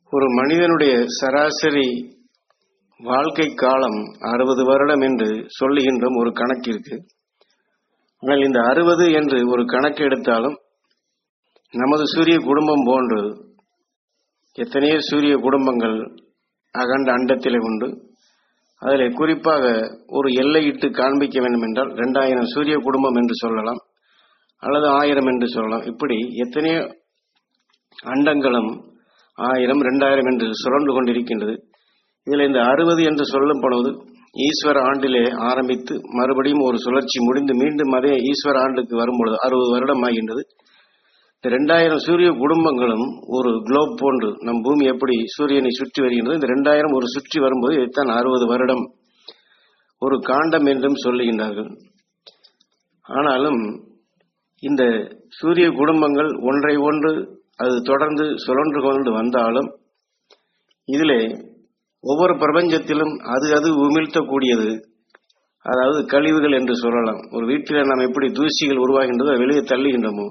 ஒரு மனிதனுடைய சராசரி வாழ்க்கை காலம் அறுபது வருடம் என்று சொல்லுகின்றோம் ஒரு கணக்கிற்கு ஆனால் இந்த அறுபது என்று ஒரு கணக்கு எடுத்தாலும் நமது சூரிய குடும்பம் போன்று எத்தனையோ சூரிய குடும்பங்கள் அகண்ட அண்டத்திலே உண்டு அதில் குறிப்பாக ஒரு எல்லையிட்டு காண்பிக்க வேண்டும் என்றால் ரெண்டாயிரம் சூரிய குடும்பம் என்று சொல்லலாம் அல்லது ஆயிரம் என்று சொல்லலாம் இப்படி எத்தனையோ அண்டங்களும் ஆயிரம் ரெண்டாயிரம் என்று சுழன்று கொண்டிருக்கின்றது இதில் இந்த அறுபது என்று சொல்லப்படுவது ஈஸ்வர ஆண்டிலே ஆரம்பித்து மறுபடியும் ஒரு சுழற்சி முடிந்து மீண்டும் அதே ஈஸ்வர ஆண்டுக்கு வரும்பொழுது அறுபது வருடம் ஆகின்றது இந்த ரெண்டாயிரம் சூரிய குடும்பங்களும் ஒரு குளோப் போன்று நம் பூமி எப்படி சூரியனை சுற்றி வருகின்றது இந்த ரெண்டாயிரம் ஒரு சுற்றி வரும்போது இதைத்தான் அறுபது வருடம் ஒரு காண்டம் என்றும் சொல்லுகின்றார்கள் ஆனாலும் இந்த சூரிய குடும்பங்கள் ஒன்றை ஒன்று அது தொடர்ந்து சுழன்று கொண்டு வந்தாலும் இதிலே ஒவ்வொரு பிரபஞ்சத்திலும் அது அது உமிழ்த்தக்கூடியது அதாவது கழிவுகள் என்று சொல்லலாம் ஒரு வீட்டில் நாம் எப்படி தூசிகள் உருவாகின்றதோ அதை வெளியே தள்ளுகின்றோமோ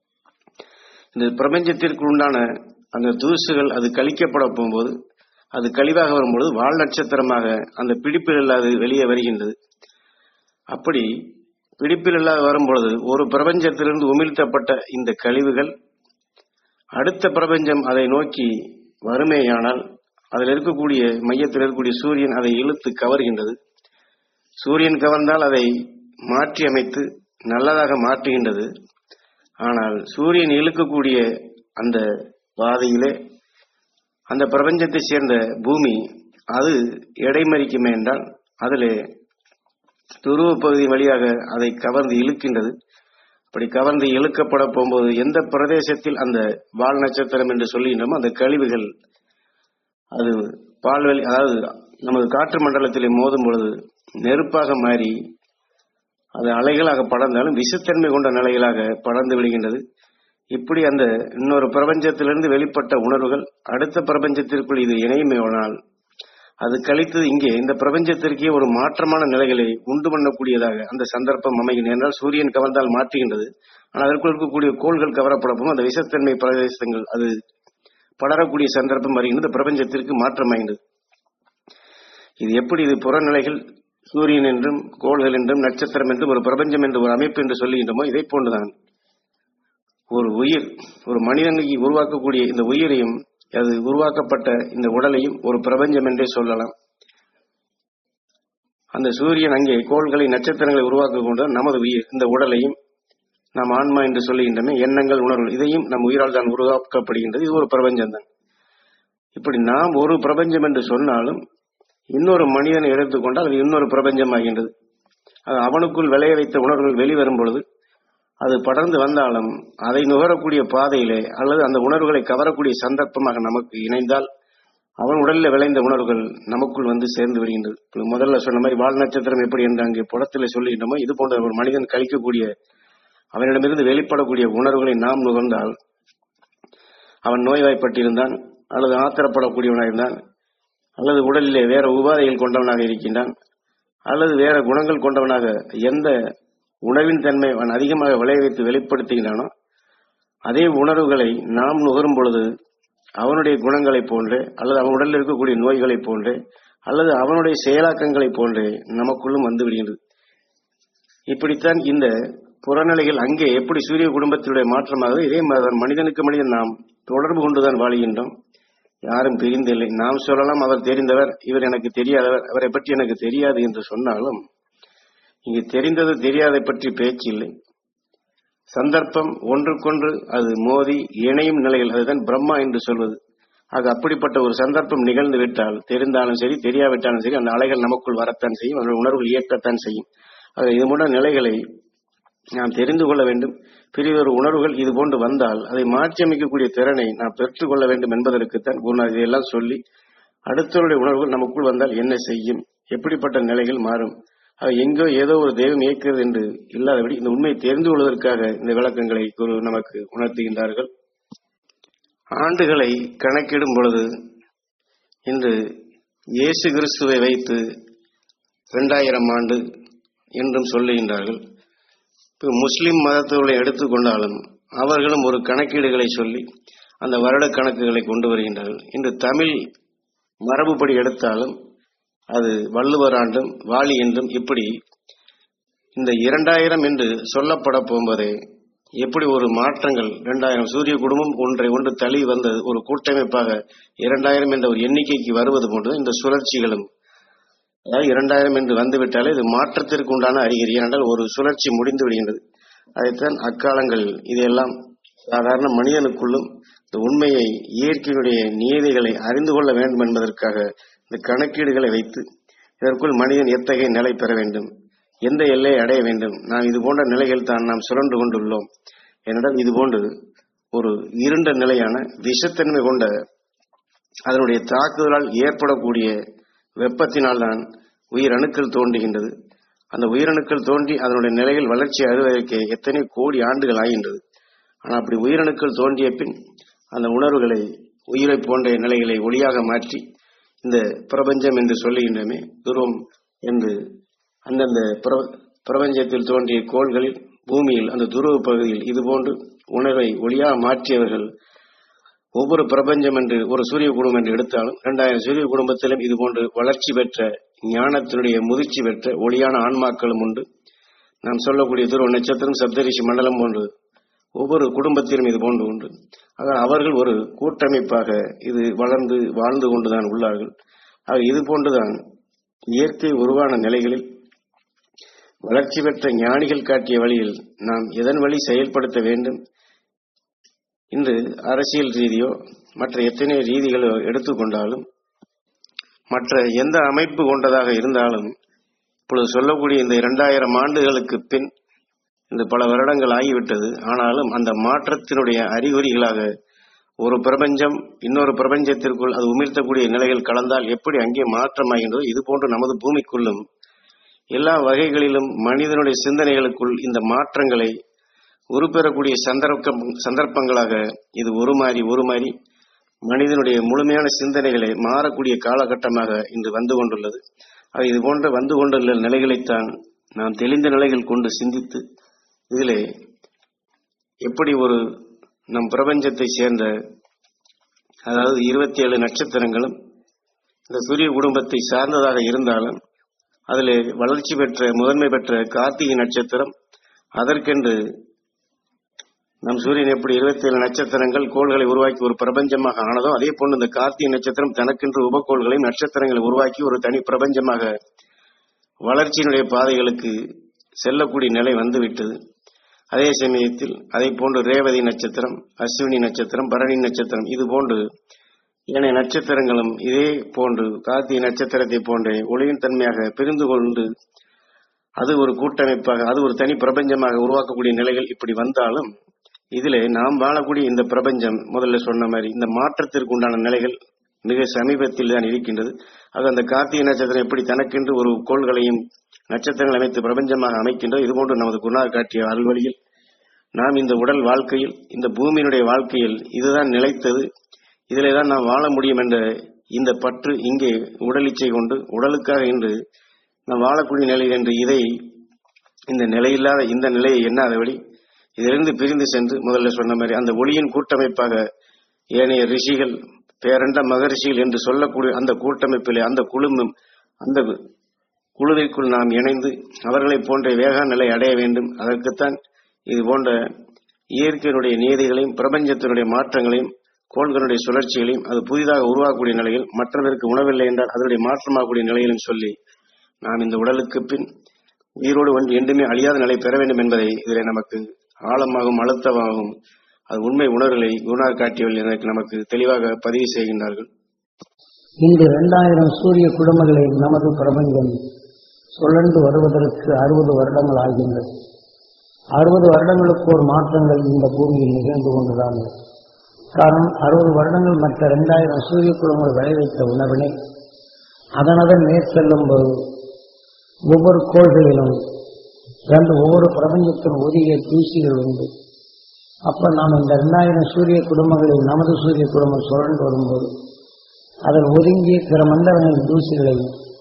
இந்த பிரபஞ்சத்திற்கு உண்டான அந்த தூசுகள் அது கழிக்கப்பட போகும்போது அது கழிவாக வரும்பொழுது வால் நட்சத்திரமாக அந்த பிடிப்பில் இல்லாது வெளியே வருகின்றது அப்படி பிடிப்பில் இல்லாத வரும்பொழுது ஒரு பிரபஞ்சத்திலிருந்து உமிழ்த்தப்பட்ட இந்த கழிவுகள் அடுத்த பிரபஞ்சம் அதை நோக்கி வறுமையானால் அதில் இருக்கக்கூடிய மையத்தில் இருக்கக்கூடிய சூரியன் அதை இழுத்து கவர்கின்றது சூரியன் கவர்ந்தால் அதை மாற்றி அமைத்து நல்லதாக மாற்றுகின்றது ஆனால் சூரியன் இழுக்கக்கூடிய அந்த பாதையிலே அந்த பிரபஞ்சத்தை சேர்ந்த பூமி அது இடைமறிக்குமே என்றால் அதிலே துருவ பகுதி வழியாக அதை கவர்ந்து இழுக்கின்றது அப்படி கவர்ந்து இழுக்கப்பட போகும்போது எந்த பிரதேசத்தில் அந்த வால் நட்சத்திரம் என்று சொல்லுகின்றோமோ அந்த கழிவுகள் அது பால்வெளி அதாவது நமது காற்று மண்டலத்திலே மோதும் பொழுது நெருப்பாக மாறி அது அலைகளாக படர்ந்தாலும் விசுத்தன்மை கொண்ட நிலைகளாக படர்ந்து விடுகின்றது இப்படி அந்த இன்னொரு பிரபஞ்சத்திலிருந்து வெளிப்பட்ட உணர்வுகள் அடுத்த பிரபஞ்சத்திற்குள் இது இணையுமேயானால் அது கழித்தது இங்கே இந்த பிரபஞ்சத்திற்கே ஒரு மாற்றமான நிலைகளை உண்டு பண்ணக்கூடியதாக அந்த சந்தர்ப்பம் அமைகிறது என்றால் சூரியன் கவர்ந்தால் மாற்றுகின்றது ஆனால் அதற்குள் இருக்கக்கூடிய கோள்கள் கவரப்படவும் அந்த விசத்தன்மை பிரதேசங்கள் அது படரக்கூடிய சந்தர்ப்பம் வருகின்றது பிரபஞ்சத்திற்கு மாற்றமாகின்றது இது எப்படி இது புறநிலைகள் சூரியன் என்றும் கோள்கள் என்றும் நட்சத்திரம் என்றும் ஒரு பிரபஞ்சம் என்று ஒரு அமைப்பு என்று சொல்லுகின்றோமோ இதை போன்றுதான் ஒரு உயிர் ஒரு மனிதனை உருவாக்கக்கூடிய இந்த உயிரையும் அது உருவாக்கப்பட்ட இந்த உடலையும் ஒரு பிரபஞ்சம் என்றே சொல்லலாம் அந்த சூரியன் அங்கே கோள்களை நட்சத்திரங்களை உருவாக்க கொண்டு நமது உயிர் இந்த உடலையும் நாம் ஆன்மா என்று சொல்லுகின்றன எண்ணங்கள் உணர்வுகள் இதையும் நம் உயிரால் தான் உருவாக்கப்படுகின்றது இது ஒரு பிரபஞ்சம் தான் இப்படி நாம் ஒரு பிரபஞ்சம் என்று சொன்னாலும் இன்னொரு மனிதனை எடுத்துக்கொண்டால் அது இன்னொரு பிரபஞ்சம் ஆகின்றது அது அவனுக்குள் விளைய வைத்த உணர்வுகள் வெளிவரும் பொழுது அது படர்ந்து வந்தாலும் அதை நுகரக்கூடிய பாதையிலே அல்லது அந்த உணர்வுகளை கவரக்கூடிய சந்தர்ப்பமாக நமக்கு இணைந்தால் அவன் உடலில் விளைந்த உணர்வுகள் நமக்குள் வந்து சேர்ந்து விடுகின்றது இப்ப முதல்ல சொன்ன மாதிரி வால் நட்சத்திரம் எப்படி என்று அங்கே புறத்தில் சொல்லுகின்றோமோ இது போன்ற ஒரு மனிதன் கழிக்கக்கூடிய அவனிடமிருந்து வெளிப்படக்கூடிய உணர்வுகளை நாம் நுகர்ந்தால் அவன் நோய்வாய்ப்பட்டிருந்தான் அல்லது ஆத்திரப்படக்கூடியவனாக இருந்தான் அல்லது உடலிலே வேற உபாதைகள் கொண்டவனாக இருக்கின்றான் அல்லது வேற குணங்கள் கொண்டவனாக எந்த உணவின் தன்மை அவன் அதிகமாக விளைய வைத்து வெளிப்படுத்துகின்றானோ அதே உணர்வுகளை நாம் நுகரும் பொழுது அவனுடைய குணங்களைப் போன்றே அல்லது அவன் உடலில் இருக்கக்கூடிய நோய்களைப் போன்றே அல்லது அவனுடைய செயலாக்கங்களைப் போன்றே நமக்குள்ளும் வந்து விடுகின்றது இப்படித்தான் இந்த புறநிலைகள் அங்கே எப்படி சூரிய குடும்பத்தினுடைய மாற்றமாக இதே மாதிரி மனிதனுக்கு மனிதன் நாம் தொடர்பு கொண்டுதான் வாழ்கின்றோம் யாரும் பிரிந்தில்லை நாம் சொல்லலாம் அவர் தெரிந்தவர் இவர் எனக்கு தெரியாதவர் அவரை பற்றி எனக்கு தெரியாது என்று சொன்னாலும் இங்கு தெரிந்தது தெரியாதை பற்றி பேச்சு இல்லை சந்தர்ப்பம் ஒன்றுக்கொன்று அது மோதி இணையும் நிலையில் அதுதான் பிரம்மா என்று சொல்வது ஆக அப்படிப்பட்ட ஒரு சந்தர்ப்பம் நிகழ்ந்து விட்டால் தெரிந்தாலும் சரி தெரியாவிட்டாலும் சரி அந்த அலைகள் நமக்குள் வரத்தான் செய்யும் அதனுடைய உணர்வுகள் இயக்கத்தான் செய்யும் ஆக இது போன்ற நிலைகளை நாம் தெரிந்து கொள்ள வேண்டும் பிரிவொரு உணர்வுகள் இது போன்று வந்தால் அதை மாற்றி அமைக்கக்கூடிய திறனை நாம் பெற்றுக்கொள்ள வேண்டும் என்பதற்குத்தான் குருநாதர் இதையெல்லாம் சொல்லி அடுத்தவருடைய உணர்வுகள் நமக்குள் வந்தால் என்ன செய்யும் எப்படிப்பட்ட நிலைகள் மாறும் ஆக எங்கோ ஏதோ ஒரு தெய்வம் இயக்கிறது என்று இல்லாதபடி இந்த உண்மையை தெரிந்து கொள்வதற்காக இந்த விளக்கங்களை குரு நமக்கு உணர்த்துகின்றார்கள் ஆண்டுகளை கணக்கிடும் பொழுது இன்று இயேசு கிறிஸ்துவை வைத்து இரண்டாயிரம் ஆண்டு என்றும் சொல்லுகின்றார்கள் இப்போ முஸ்லிம் மதத்தவர்களை எடுத்துக்கொண்டாலும் அவர்களும் ஒரு கணக்கீடுகளை சொல்லி அந்த வருட கணக்குகளை கொண்டு வருகின்றார்கள் இன்று தமிழ் மரபுப்படி எடுத்தாலும் அது வள்ளுவர் ஆண்டும் வாலி என்றும் இப்படி இந்த இரண்டாயிரம் என்று சொல்லப்பட போகும்போதே எப்படி ஒரு மாற்றங்கள் இரண்டாயிரம் சூரிய குடும்பம் ஒன்றை ஒன்று தள்ளி வந்தது ஒரு கூட்டமைப்பாக இரண்டாயிரம் என்ற ஒரு எண்ணிக்கைக்கு வருவது போன்று இந்த சுழற்சிகளும் அதாவது இரண்டாயிரம் என்று வந்துவிட்டாலே இது மாற்றத்திற்கு உண்டான அறிகுறி ஏனென்றால் ஒரு சுழற்சி முடிந்து விடுகின்றது அதைத்தான் அக்காலங்கள் இதையெல்லாம் சாதாரண மனிதனுக்குள்ளும் இந்த உண்மையை இயற்கையினுடைய நியதிகளை அறிந்து கொள்ள வேண்டும் என்பதற்காக இந்த கணக்கீடுகளை வைத்து இதற்குள் மனிதன் எத்தகைய நிலை பெற வேண்டும் எந்த எல்லையை அடைய வேண்டும் நாம் இது போன்ற நிலைகள் தான் நாம் சுழன்று கொண்டுள்ளோம் ஏனென்றால் இது போன்று ஒரு இருண்ட நிலையான விஷத்தன்மை கொண்ட அதனுடைய தாக்குதலால் ஏற்படக்கூடிய வெப்பத்தினால் தான் உயிரணுக்கள் தோன்றுகின்றது அந்த உயிரணுக்கள் தோன்றி அதனுடைய நிலையில் வளர்ச்சி அறுவதற்கு எத்தனை கோடி ஆண்டுகள் ஆகின்றது ஆனால் அப்படி உயிரணுக்கள் தோன்றிய பின் அந்த உணர்வுகளை உயிரை போன்ற நிலைகளை ஒளியாக மாற்றி இந்த பிரபஞ்சம் என்று சொல்லுகின்றமே துருவம் என்று அந்தந்த பிர- பிரபஞ்சத்தில் தோன்றிய கோள்களில் பூமியில் அந்த துருவ பகுதியில் இதுபோன்று உணர்வை ஒளியாக மாற்றியவர்கள் ஒவ்வொரு பிரபஞ்சம் என்று ஒரு சூரிய குடும்பம் என்று எடுத்தாலும் இரண்டாயிரம் சூரிய குடும்பத்திலும் இதுபோன்று வளர்ச்சி பெற்ற ஞானத்தினுடைய முதிர்ச்சி பெற்ற ஒளியான ஆன்மாக்களும் உண்டு நாம் சொல்லக்கூடிய துருவ நட்சத்திரம் சப்தரிஷி மண்டலம் போன்று ஒவ்வொரு குடும்பத்திலும் இது போன்று உண்டு ஆக அவர்கள் ஒரு கூட்டமைப்பாக இது வளர்ந்து வாழ்ந்து கொண்டுதான் உள்ளார்கள் ஆக இது போன்றுதான் இயற்கை உருவான நிலைகளில் வளர்ச்சி பெற்ற ஞானிகள் காட்டிய வழியில் நாம் எதன் வழி செயல்படுத்த வேண்டும் இன்று அரசியல் ரீதியோ மற்ற எத்தனை ரீதிகளோ எடுத்துக்கொண்டாலும் மற்ற எந்த அமைப்பு கொண்டதாக இருந்தாலும் இப்பொழுது சொல்லக்கூடிய இந்த இரண்டாயிரம் ஆண்டுகளுக்கு பின் இந்த பல வருடங்கள் ஆகிவிட்டது ஆனாலும் அந்த மாற்றத்தினுடைய அறிகுறிகளாக ஒரு பிரபஞ்சம் இன்னொரு பிரபஞ்சத்திற்குள் அது உமிழ்த்தக்கூடிய நிலைகள் கலந்தால் எப்படி அங்கே மாற்றமாகின்றதோ இது போன்று நமது பூமிக்குள்ளும் எல்லா வகைகளிலும் மனிதனுடைய சிந்தனைகளுக்குள் இந்த மாற்றங்களை உருப்பெறக்கூடிய சந்தர்ப்பம் சந்தர்ப்பங்களாக இது உருமாறி உருமாறி மனிதனுடைய முழுமையான சிந்தனைகளை மாறக்கூடிய காலகட்டமாக இன்று வந்து கொண்டுள்ளது அது இது போன்ற வந்து கொண்டுள்ள நிலைகளைத்தான் நாம் தெளிந்த நிலைகள் கொண்டு சிந்தித்து இதிலே எப்படி ஒரு நம் பிரபஞ்சத்தை சேர்ந்த அதாவது இருபத்தி ஏழு நட்சத்திரங்களும் இந்த சூரிய குடும்பத்தை சார்ந்ததாக இருந்தாலும் அதில் வளர்ச்சி பெற்ற முதன்மை பெற்ற கார்த்திகை நட்சத்திரம் அதற்கென்று நம் சூரியன் எப்படி இருபத்தி ஏழு நட்சத்திரங்கள் கோள்களை உருவாக்கி ஒரு பிரபஞ்சமாக ஆனதோ அதே போன்று இந்த கார்த்திகை நட்சத்திரம் தனக்கென்று உபகோள்களையும் நட்சத்திரங்களை உருவாக்கி ஒரு தனி பிரபஞ்சமாக வளர்ச்சியினுடைய பாதைகளுக்கு செல்லக்கூடிய நிலை வந்துவிட்டது அதே சமயத்தில் அதை போன்று ரேவதி நட்சத்திரம் அஸ்வினி நட்சத்திரம் பரணி நட்சத்திரம் இது போன்று ஏனைய நட்சத்திரங்களும் இதே போன்று கார்த்திகை நட்சத்திரத்தை போன்ற ஒளியின் தன்மையாக பிரிந்து கொண்டு அது ஒரு கூட்டமைப்பாக அது ஒரு தனி பிரபஞ்சமாக உருவாக்கக்கூடிய நிலைகள் இப்படி வந்தாலும் இதிலே நாம் வாழக்கூடிய இந்த பிரபஞ்சம் முதல்ல சொன்ன மாதிரி இந்த மாற்றத்திற்கு உண்டான நிலைகள் மிக சமீபத்தில் தான் இருக்கின்றது அது அந்த கார்த்திகை நட்சத்திரம் எப்படி தனக்கென்று ஒரு கோள்களையும் நட்சத்திரங்கள் அமைத்து பிரபஞ்சமாக அமைக்கின்றது இதுபோன்று நமது குருநாதர் காட்டிய அருள்வழியில் நாம் இந்த உடல் வாழ்க்கையில் இந்த பூமியினுடைய வாழ்க்கையில் இதுதான் நிலைத்தது இதிலே தான் நாம் வாழ முடியும் என்ற இந்த பற்று இங்கே உடல் இச்சை கொண்டு உடலுக்காக இன்று நாம் வாழக்கூடிய நிலை என்று இதை இந்த நிலையில்லாத இந்த நிலையை எண்ணாத வழி இதிலிருந்து பிரிந்து சென்று முதல்ல சொன்ன மாதிரி அந்த ஒளியின் கூட்டமைப்பாக ஏனைய ரிஷிகள் பேரண்ட மகரிஷிகள் என்று சொல்லக்கூடிய அந்த கூட்டமைப்பிலே அந்த குழுமம் அந்த குழுவிற்குள் நாம் இணைந்து அவர்களைப் போன்ற வேக நிலை அடைய வேண்டும் அதற்குத்தான் இது போன்ற இயற்கையினுடைய நீதிகளையும் பிரபஞ்சத்தினுடைய மாற்றங்களையும் கோள்களுடைய சுழற்சிகளையும் அது புதிதாக உருவாக்கக்கூடிய நிலையில் மற்றவருக்கு உணவில்லை என்றால் அதனுடைய மாற்றமாகக்கூடிய நிலையிலும் சொல்லி நாம் இந்த உடலுக்கு பின் உயிரோடு ஒன்று என்றுமே அழியாத நிலை பெற வேண்டும் என்பதை இதில் நமக்கு ஆழமாகவும் அழுத்தமாகவும் அது உண்மை உணர்வுகளை குருநார் காட்டியவர்கள் எனக்கு நமக்கு தெளிவாக பதிவு செய்கின்றார்கள் இன்று இரண்டாயிரம் சூரிய குடும்பங்களை நமது பிரபஞ்சம் சுழன்று வருவதற்கு அறுபது வருடங்கள் ஆகின்றது அறுபது வருடங்களுக்கு ஒரு மாற்றங்கள் இந்த பூமியில் நிகழ்ந்து கொண்டுதான் உள்ளது. காரணம் அறுபது வருடங்கள் மற்ற இரண்டாயிரம் சூரிய குடும்பங்கள் விளைவித்த உணவினை அதனதன் மேற்செல்லும் போது ஒவ்வொரு கோள்களிலும் இரண்டு ஒவ்வொரு பிரபஞ்சத்தின் உரிய தூசிகள் உண்டு அப்ப நாம் இந்த இரண்டாயிரம் சூரிய குடும்பங்களில் நமது சூரிய குடும்பம் சுழன்று வரும்போது அதில் ஒதுங்கிய பிற மண்டலங்களின் தூசிகளை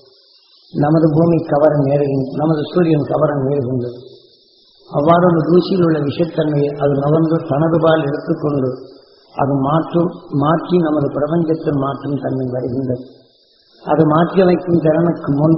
நமது பூமி கவர நேருகின்ற நமது சூரியன் கவர நேருகின்றது அவ்வாறு அந்த தூசியில் உள்ள விஷத்தன்மையை அது நகர்ந்து தனது பால் எடுத்துக்கொண்டு அது மாற்றும் மாற்றி நமது பிரபஞ்சத்தில் மாற்றும் தன்மை வருகின்றது அது மாற்றி அமைக்கும் திறனுக்கு முன்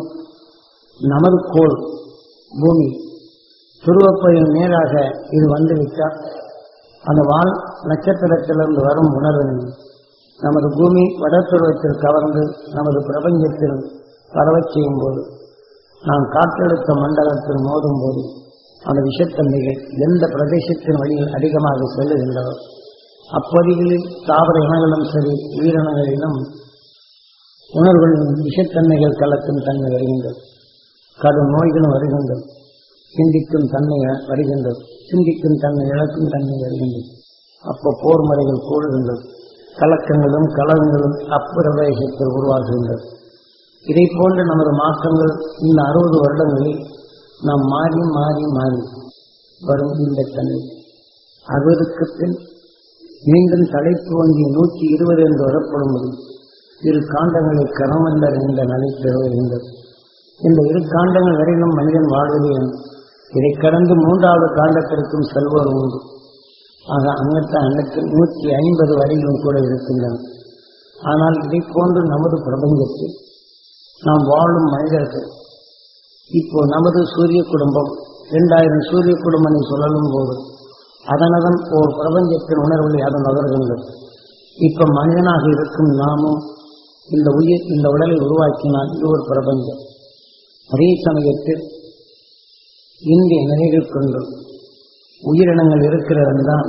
நமது கோள் பூமி துருவப்பையின் மேலாக இது வந்துவிட்டால் அந்த வால் நட்சத்திரத்திலிருந்து வரும் உணர்வினை நமது பூமி வடதுருவத்தில் கவர்ந்து நமது பிரபஞ்சத்தில் பரவச் செய்யும் போது நாம் காற்றழுத்த மண்டலத்தில் மோதும் போது அந்த விஷத்தன்மைகள் எந்த பிரதேசத்தின் வழியில் அதிகமாக செல்லுகின்றதோ அப்பகுதிகளில் தாவர இனங்களும் சரி உயிரினங்களிலும் உணர்வுகளின் விஷத்தன்மைகள் கலக்கும் தன்மை வருகின்றது கடும் நோய்களும் வருகின்றது சிந்திக்கும் தன்மை வருகின்றது சிந்திக்கும் தன்மை இழக்கும் தன்மை வருகின்றது அப்போ போர் முறைகள் கூடுகின்றது கலக்கங்களும் கலகங்களும் அப்பிரவேசத்தில் உருவாகுகின்றது இதை போன்ற நமது மாற்றங்கள் இந்த அறுபது வருடங்களில் நாம் மாறி மாறி மாறி வரும் இந்த தன்மை அறுபதுக்கு பின் மீண்டும் தலைப்பு வங்கி நூற்றி இருபது என்று வரப்படும்போது இரு காண்டங்களை கரமல்லர் என்ற நிலை பெறுகின்றது இந்த இரு காண்டங்கள் வரையிலும் மனிதன் வாழ்வதே இதை கடந்து மூன்றாவது காண்டத்திற்கும் செல்வோர் உண்டு ஆக அங்கத்த அன்னத்தில் நூற்றி ஐம்பது வரையிலும் கூட இருக்கின்றன ஆனால் இதை போன்று நமது பிரபஞ்சத்தில் நாம் வாழும் மனிதர்கள் இப்போ நமது சூரிய குடும்பம் இரண்டாயிரம் சூரிய குடும்பனை சொல்லலும் போது அதனதன் ஓர் பிரபஞ்சத்தின் உணர்வுகளை அதன் நகர்கின்றது இப்ப மனிதனாக இருக்கும் நாமும் இந்த உயிர் இந்த உடலை உருவாக்கினால் இது ஒரு பிரபஞ்சம் அதே சமயத்தில் இந்திய நிலைகள் கொண்டு உயிரினங்கள் இருக்கிறதென்றால்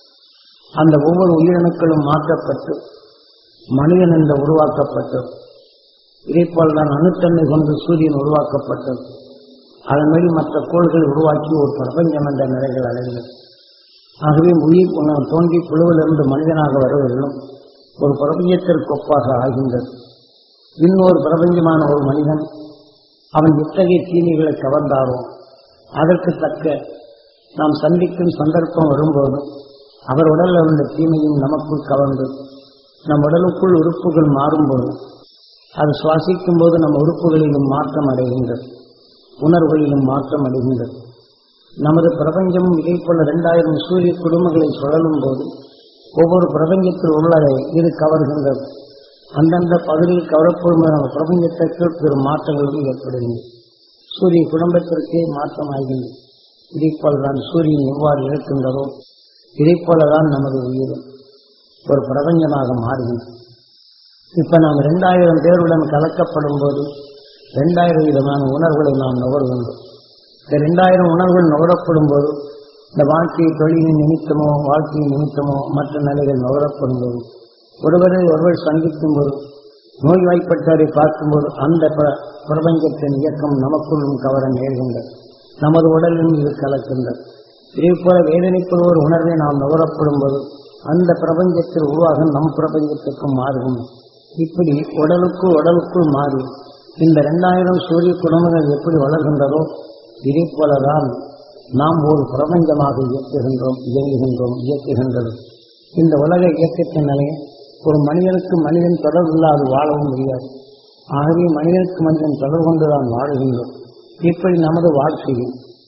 அந்த ஒவ்வொரு உயிரணுக்களும் மாற்றப்பட்டு மனிதன் என்று உருவாக்கப்பட்டது இதைப்போல் தான் அணுத்தன்மை கொண்டு சூரியன் உருவாக்கப்பட்டது அதன் மேல் மற்ற கோள்கள் உருவாக்கி ஒரு பிரபஞ்சம் என்ற நிலைகள் அடைந்தது ஆகவே உயிர் உணவு தோன்றி குழுவிலிருந்து மனிதனாக வருவதிலும் ஒரு பிரபஞ்சத்திற்கு ஒப்பாக ஆகின்றது இன்னொரு பிரபஞ்சமான ஒரு மனிதன் அவன் எத்தகைய தீமைகளை கவர்ந்தாரோ அதற்கு தக்க நாம் சந்திக்கும் சந்தர்ப்பம் வரும்போது அவர் உடலில் இருந்த தீமையும் நமக்குள் கவர்ந்து நம் உடலுக்குள் உறுப்புகள் மாறும்போது அது சுவாசிக்கும் போது நம் உறுப்புகளிலும் மாற்றம் அடைகின்றது உணர்வுகளிலும் மாற்றம் அடைகின்றது நமது பிரபஞ்சமும் இதே போல இரண்டாயிரம் சூரிய குடும்பங்களை சுழலும் போது ஒவ்வொரு பிரபஞ்சத்தில் உள்ளதை இது கவர்கின்றது அந்தந்த பகுதியில் கவரப்படும் நம்ம பிரபஞ்சத்திற்கு பெரும் மாற்றங்களும் ஏற்படுகின்றன சூரிய குடும்பத்திற்கே மாற்றம் ஆகின்றது இதே போலதான் சூரியன் எவ்வாறு இருக்கின்றதோ இதே போலதான் நமது உயிரும் ஒரு பிரபஞ்சமாக மாறுகின்றது இப்ப நாம் இரண்டாயிரம் பேருடன் கலக்கப்படும் போது இரண்டாயிரம் விதமான உணர்வுகளை நாம் நுகர்கின்றோம் இந்த இரண்டாயிரம் உணர்வுகள் நுகரப்படும் போது இந்த வாழ்க்கை தொழிலின் நிமித்தமோ வாழ்க்கையின் நிமித்தமோ மற்ற நிலைகள் நுகரப்படும் போது ஒருவரை ஒருவர் சந்திக்கும் போது நோய்வாய்ப்பட்டவரை பார்க்கும்போது அந்த பிர- பிரபஞ்சத்தின் இயக்கம் நமக்குள்ளும் கவர நேர்கின்றது நமது உடலிலும் இது கலக்கின்றது இதே போல வேதனைக்குள் ஒரு உணர்வை நாம் நுகரப்படும் போது அந்த பிரபஞ்சத்தில் உருவாக நம் பிரபஞ்சத்துக்கும் மாறும் இப்படி உடலுக்கு உடலுக்குள் மாறி இந்த இரண்டாயிரம் சூரிய குடும்பங்கள் எப்படி வளர்கின்றதோ இதே போலதான் நாம் ஒரு பிரபஞ்சமாக இயக்குகின்றோம் இயங்குகின்றோம் இயக்குகின்றது இந்த உலக இயக்கத்தின் நிலையை ஒரு மனிதனுக்கு மனிதன் தொடர்பு இல்லாது வாழவும் முடியாது ஆகவே மனிதனுக்கு மனிதன் தொடர்பு கொண்டுதான் வாழுகின்றோம் இப்படி நமது வாழ்க்கையில்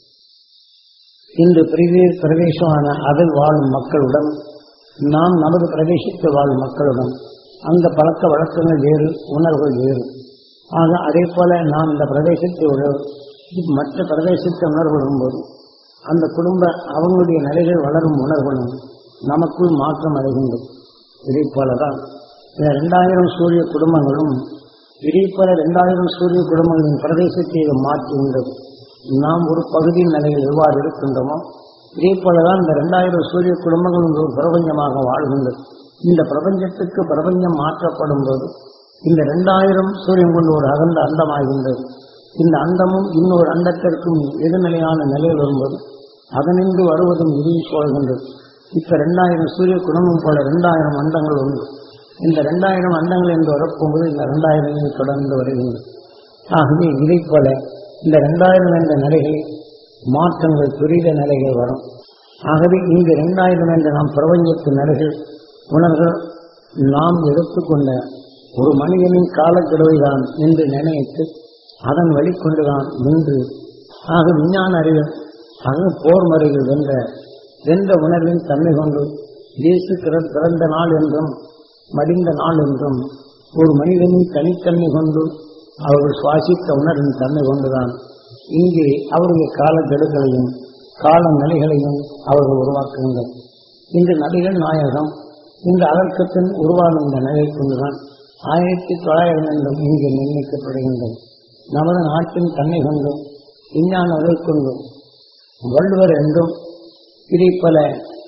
இன்று பிரிவே பிரதேசமான அதில் வாழும் மக்களுடன் நாம் நமது பிரதேசத்தில் வாழும் மக்களுடன் அந்த பழக்க வழக்கங்கள் வேறு உணர்வுகள் வேறு ஆக அதே போல நாம் இந்த பிரதேசத்தில் உள்ள மற்ற பிரதேசத்தை உணர்வுகளும் போது அந்த குடும்ப அவங்களுடைய நிலைகள் வளரும் உணர்வுகளும் நமக்குள் மாற்றம் அடைகின்றது இதே போலதான் இந்த இரண்டாயிரம் சூரிய குடும்பங்களும் இதே போல இரண்டாயிரம் சூரிய குடும்பங்களின் பிரதேசத்தை இது மாற்றுகின்றது நாம் ஒரு பகுதியின் நிலையில் எவ்வாறு இருக்கின்றோமோ இதே போலதான் இந்த இரண்டாயிரம் சூரிய குடும்பங்களும் ஒரு பிரபஞ்சமாக வாழ்கின்றது இந்த பிரபஞ்சத்துக்கு பிரபஞ்சம் மாற்றப்படும் போது இந்த இரண்டாயிரம் சூரியன் கொண்டு ஒரு அகந்த அண்டமாகின்றது இந்த அண்டமும் இன்னொரு அண்டத்திற்கும் எதிர்நிலையான நிலையில் வரும்போது அதனின்று வருவதும் இறுதி போகின்றது இப்ப இரண்டாயிரம் சூரிய குடும்பம் போல இரண்டாயிரம் அண்டங்கள் உண்டு இந்த இரண்டாயிரம் அண்டங்கள் என்று வரப்போகும்போது இந்த இரண்டாயிரம் தொடர்ந்து வருகின்றது ஆகவே இதை போல இந்த இரண்டாயிரம் என்ற நிலைகளில் மாற்றங்கள் துரித நிலைகள் வரும் ஆகவே இந்த இரண்டாயிரம் என்ற நாம் பிரபஞ்சத்து நிலைகள் உணர்வுகள் நாம் எடுத்துக்கொண்ட ஒரு மனிதனின் காலக்கெடுவைதான் என்று நினைத்து அதன் வழிகொண்டுதான் நின்று ஆக விஞ்ஞான அறிவு ஆக போர் முறைகள் வென்ற வென்ற உணர்வின் தன்மை கொண்டு இயேசு பிற- பிறந்த நாள் என்றும் மடிந்த நாள் என்றும் ஒரு மனிதனின் தனித்தன்மை கொண்டு அவர்கள் சுவாசித்த உணர்வின் தன்மை கொண்டுதான் இங்கே அவருடைய காலக்கெடுகளையும் கால நிலைகளையும் அவர்கள் உருவாக்குகின்றனர் இந்த நபிகள் நாயகம் இந்த அலர்க்கத்தின் உருவான இந்த நிலை கொண்டுதான் ஆயிரத்தி தொள்ளாயிரம் என்றும் இங்கே நிர்ணயிக்கப்படுகின்றது நமது நாட்டின் தன்மை கொண்டும் விஞ்ஞான கொண்டும் வள்ளுவர் என்றும் இதை பல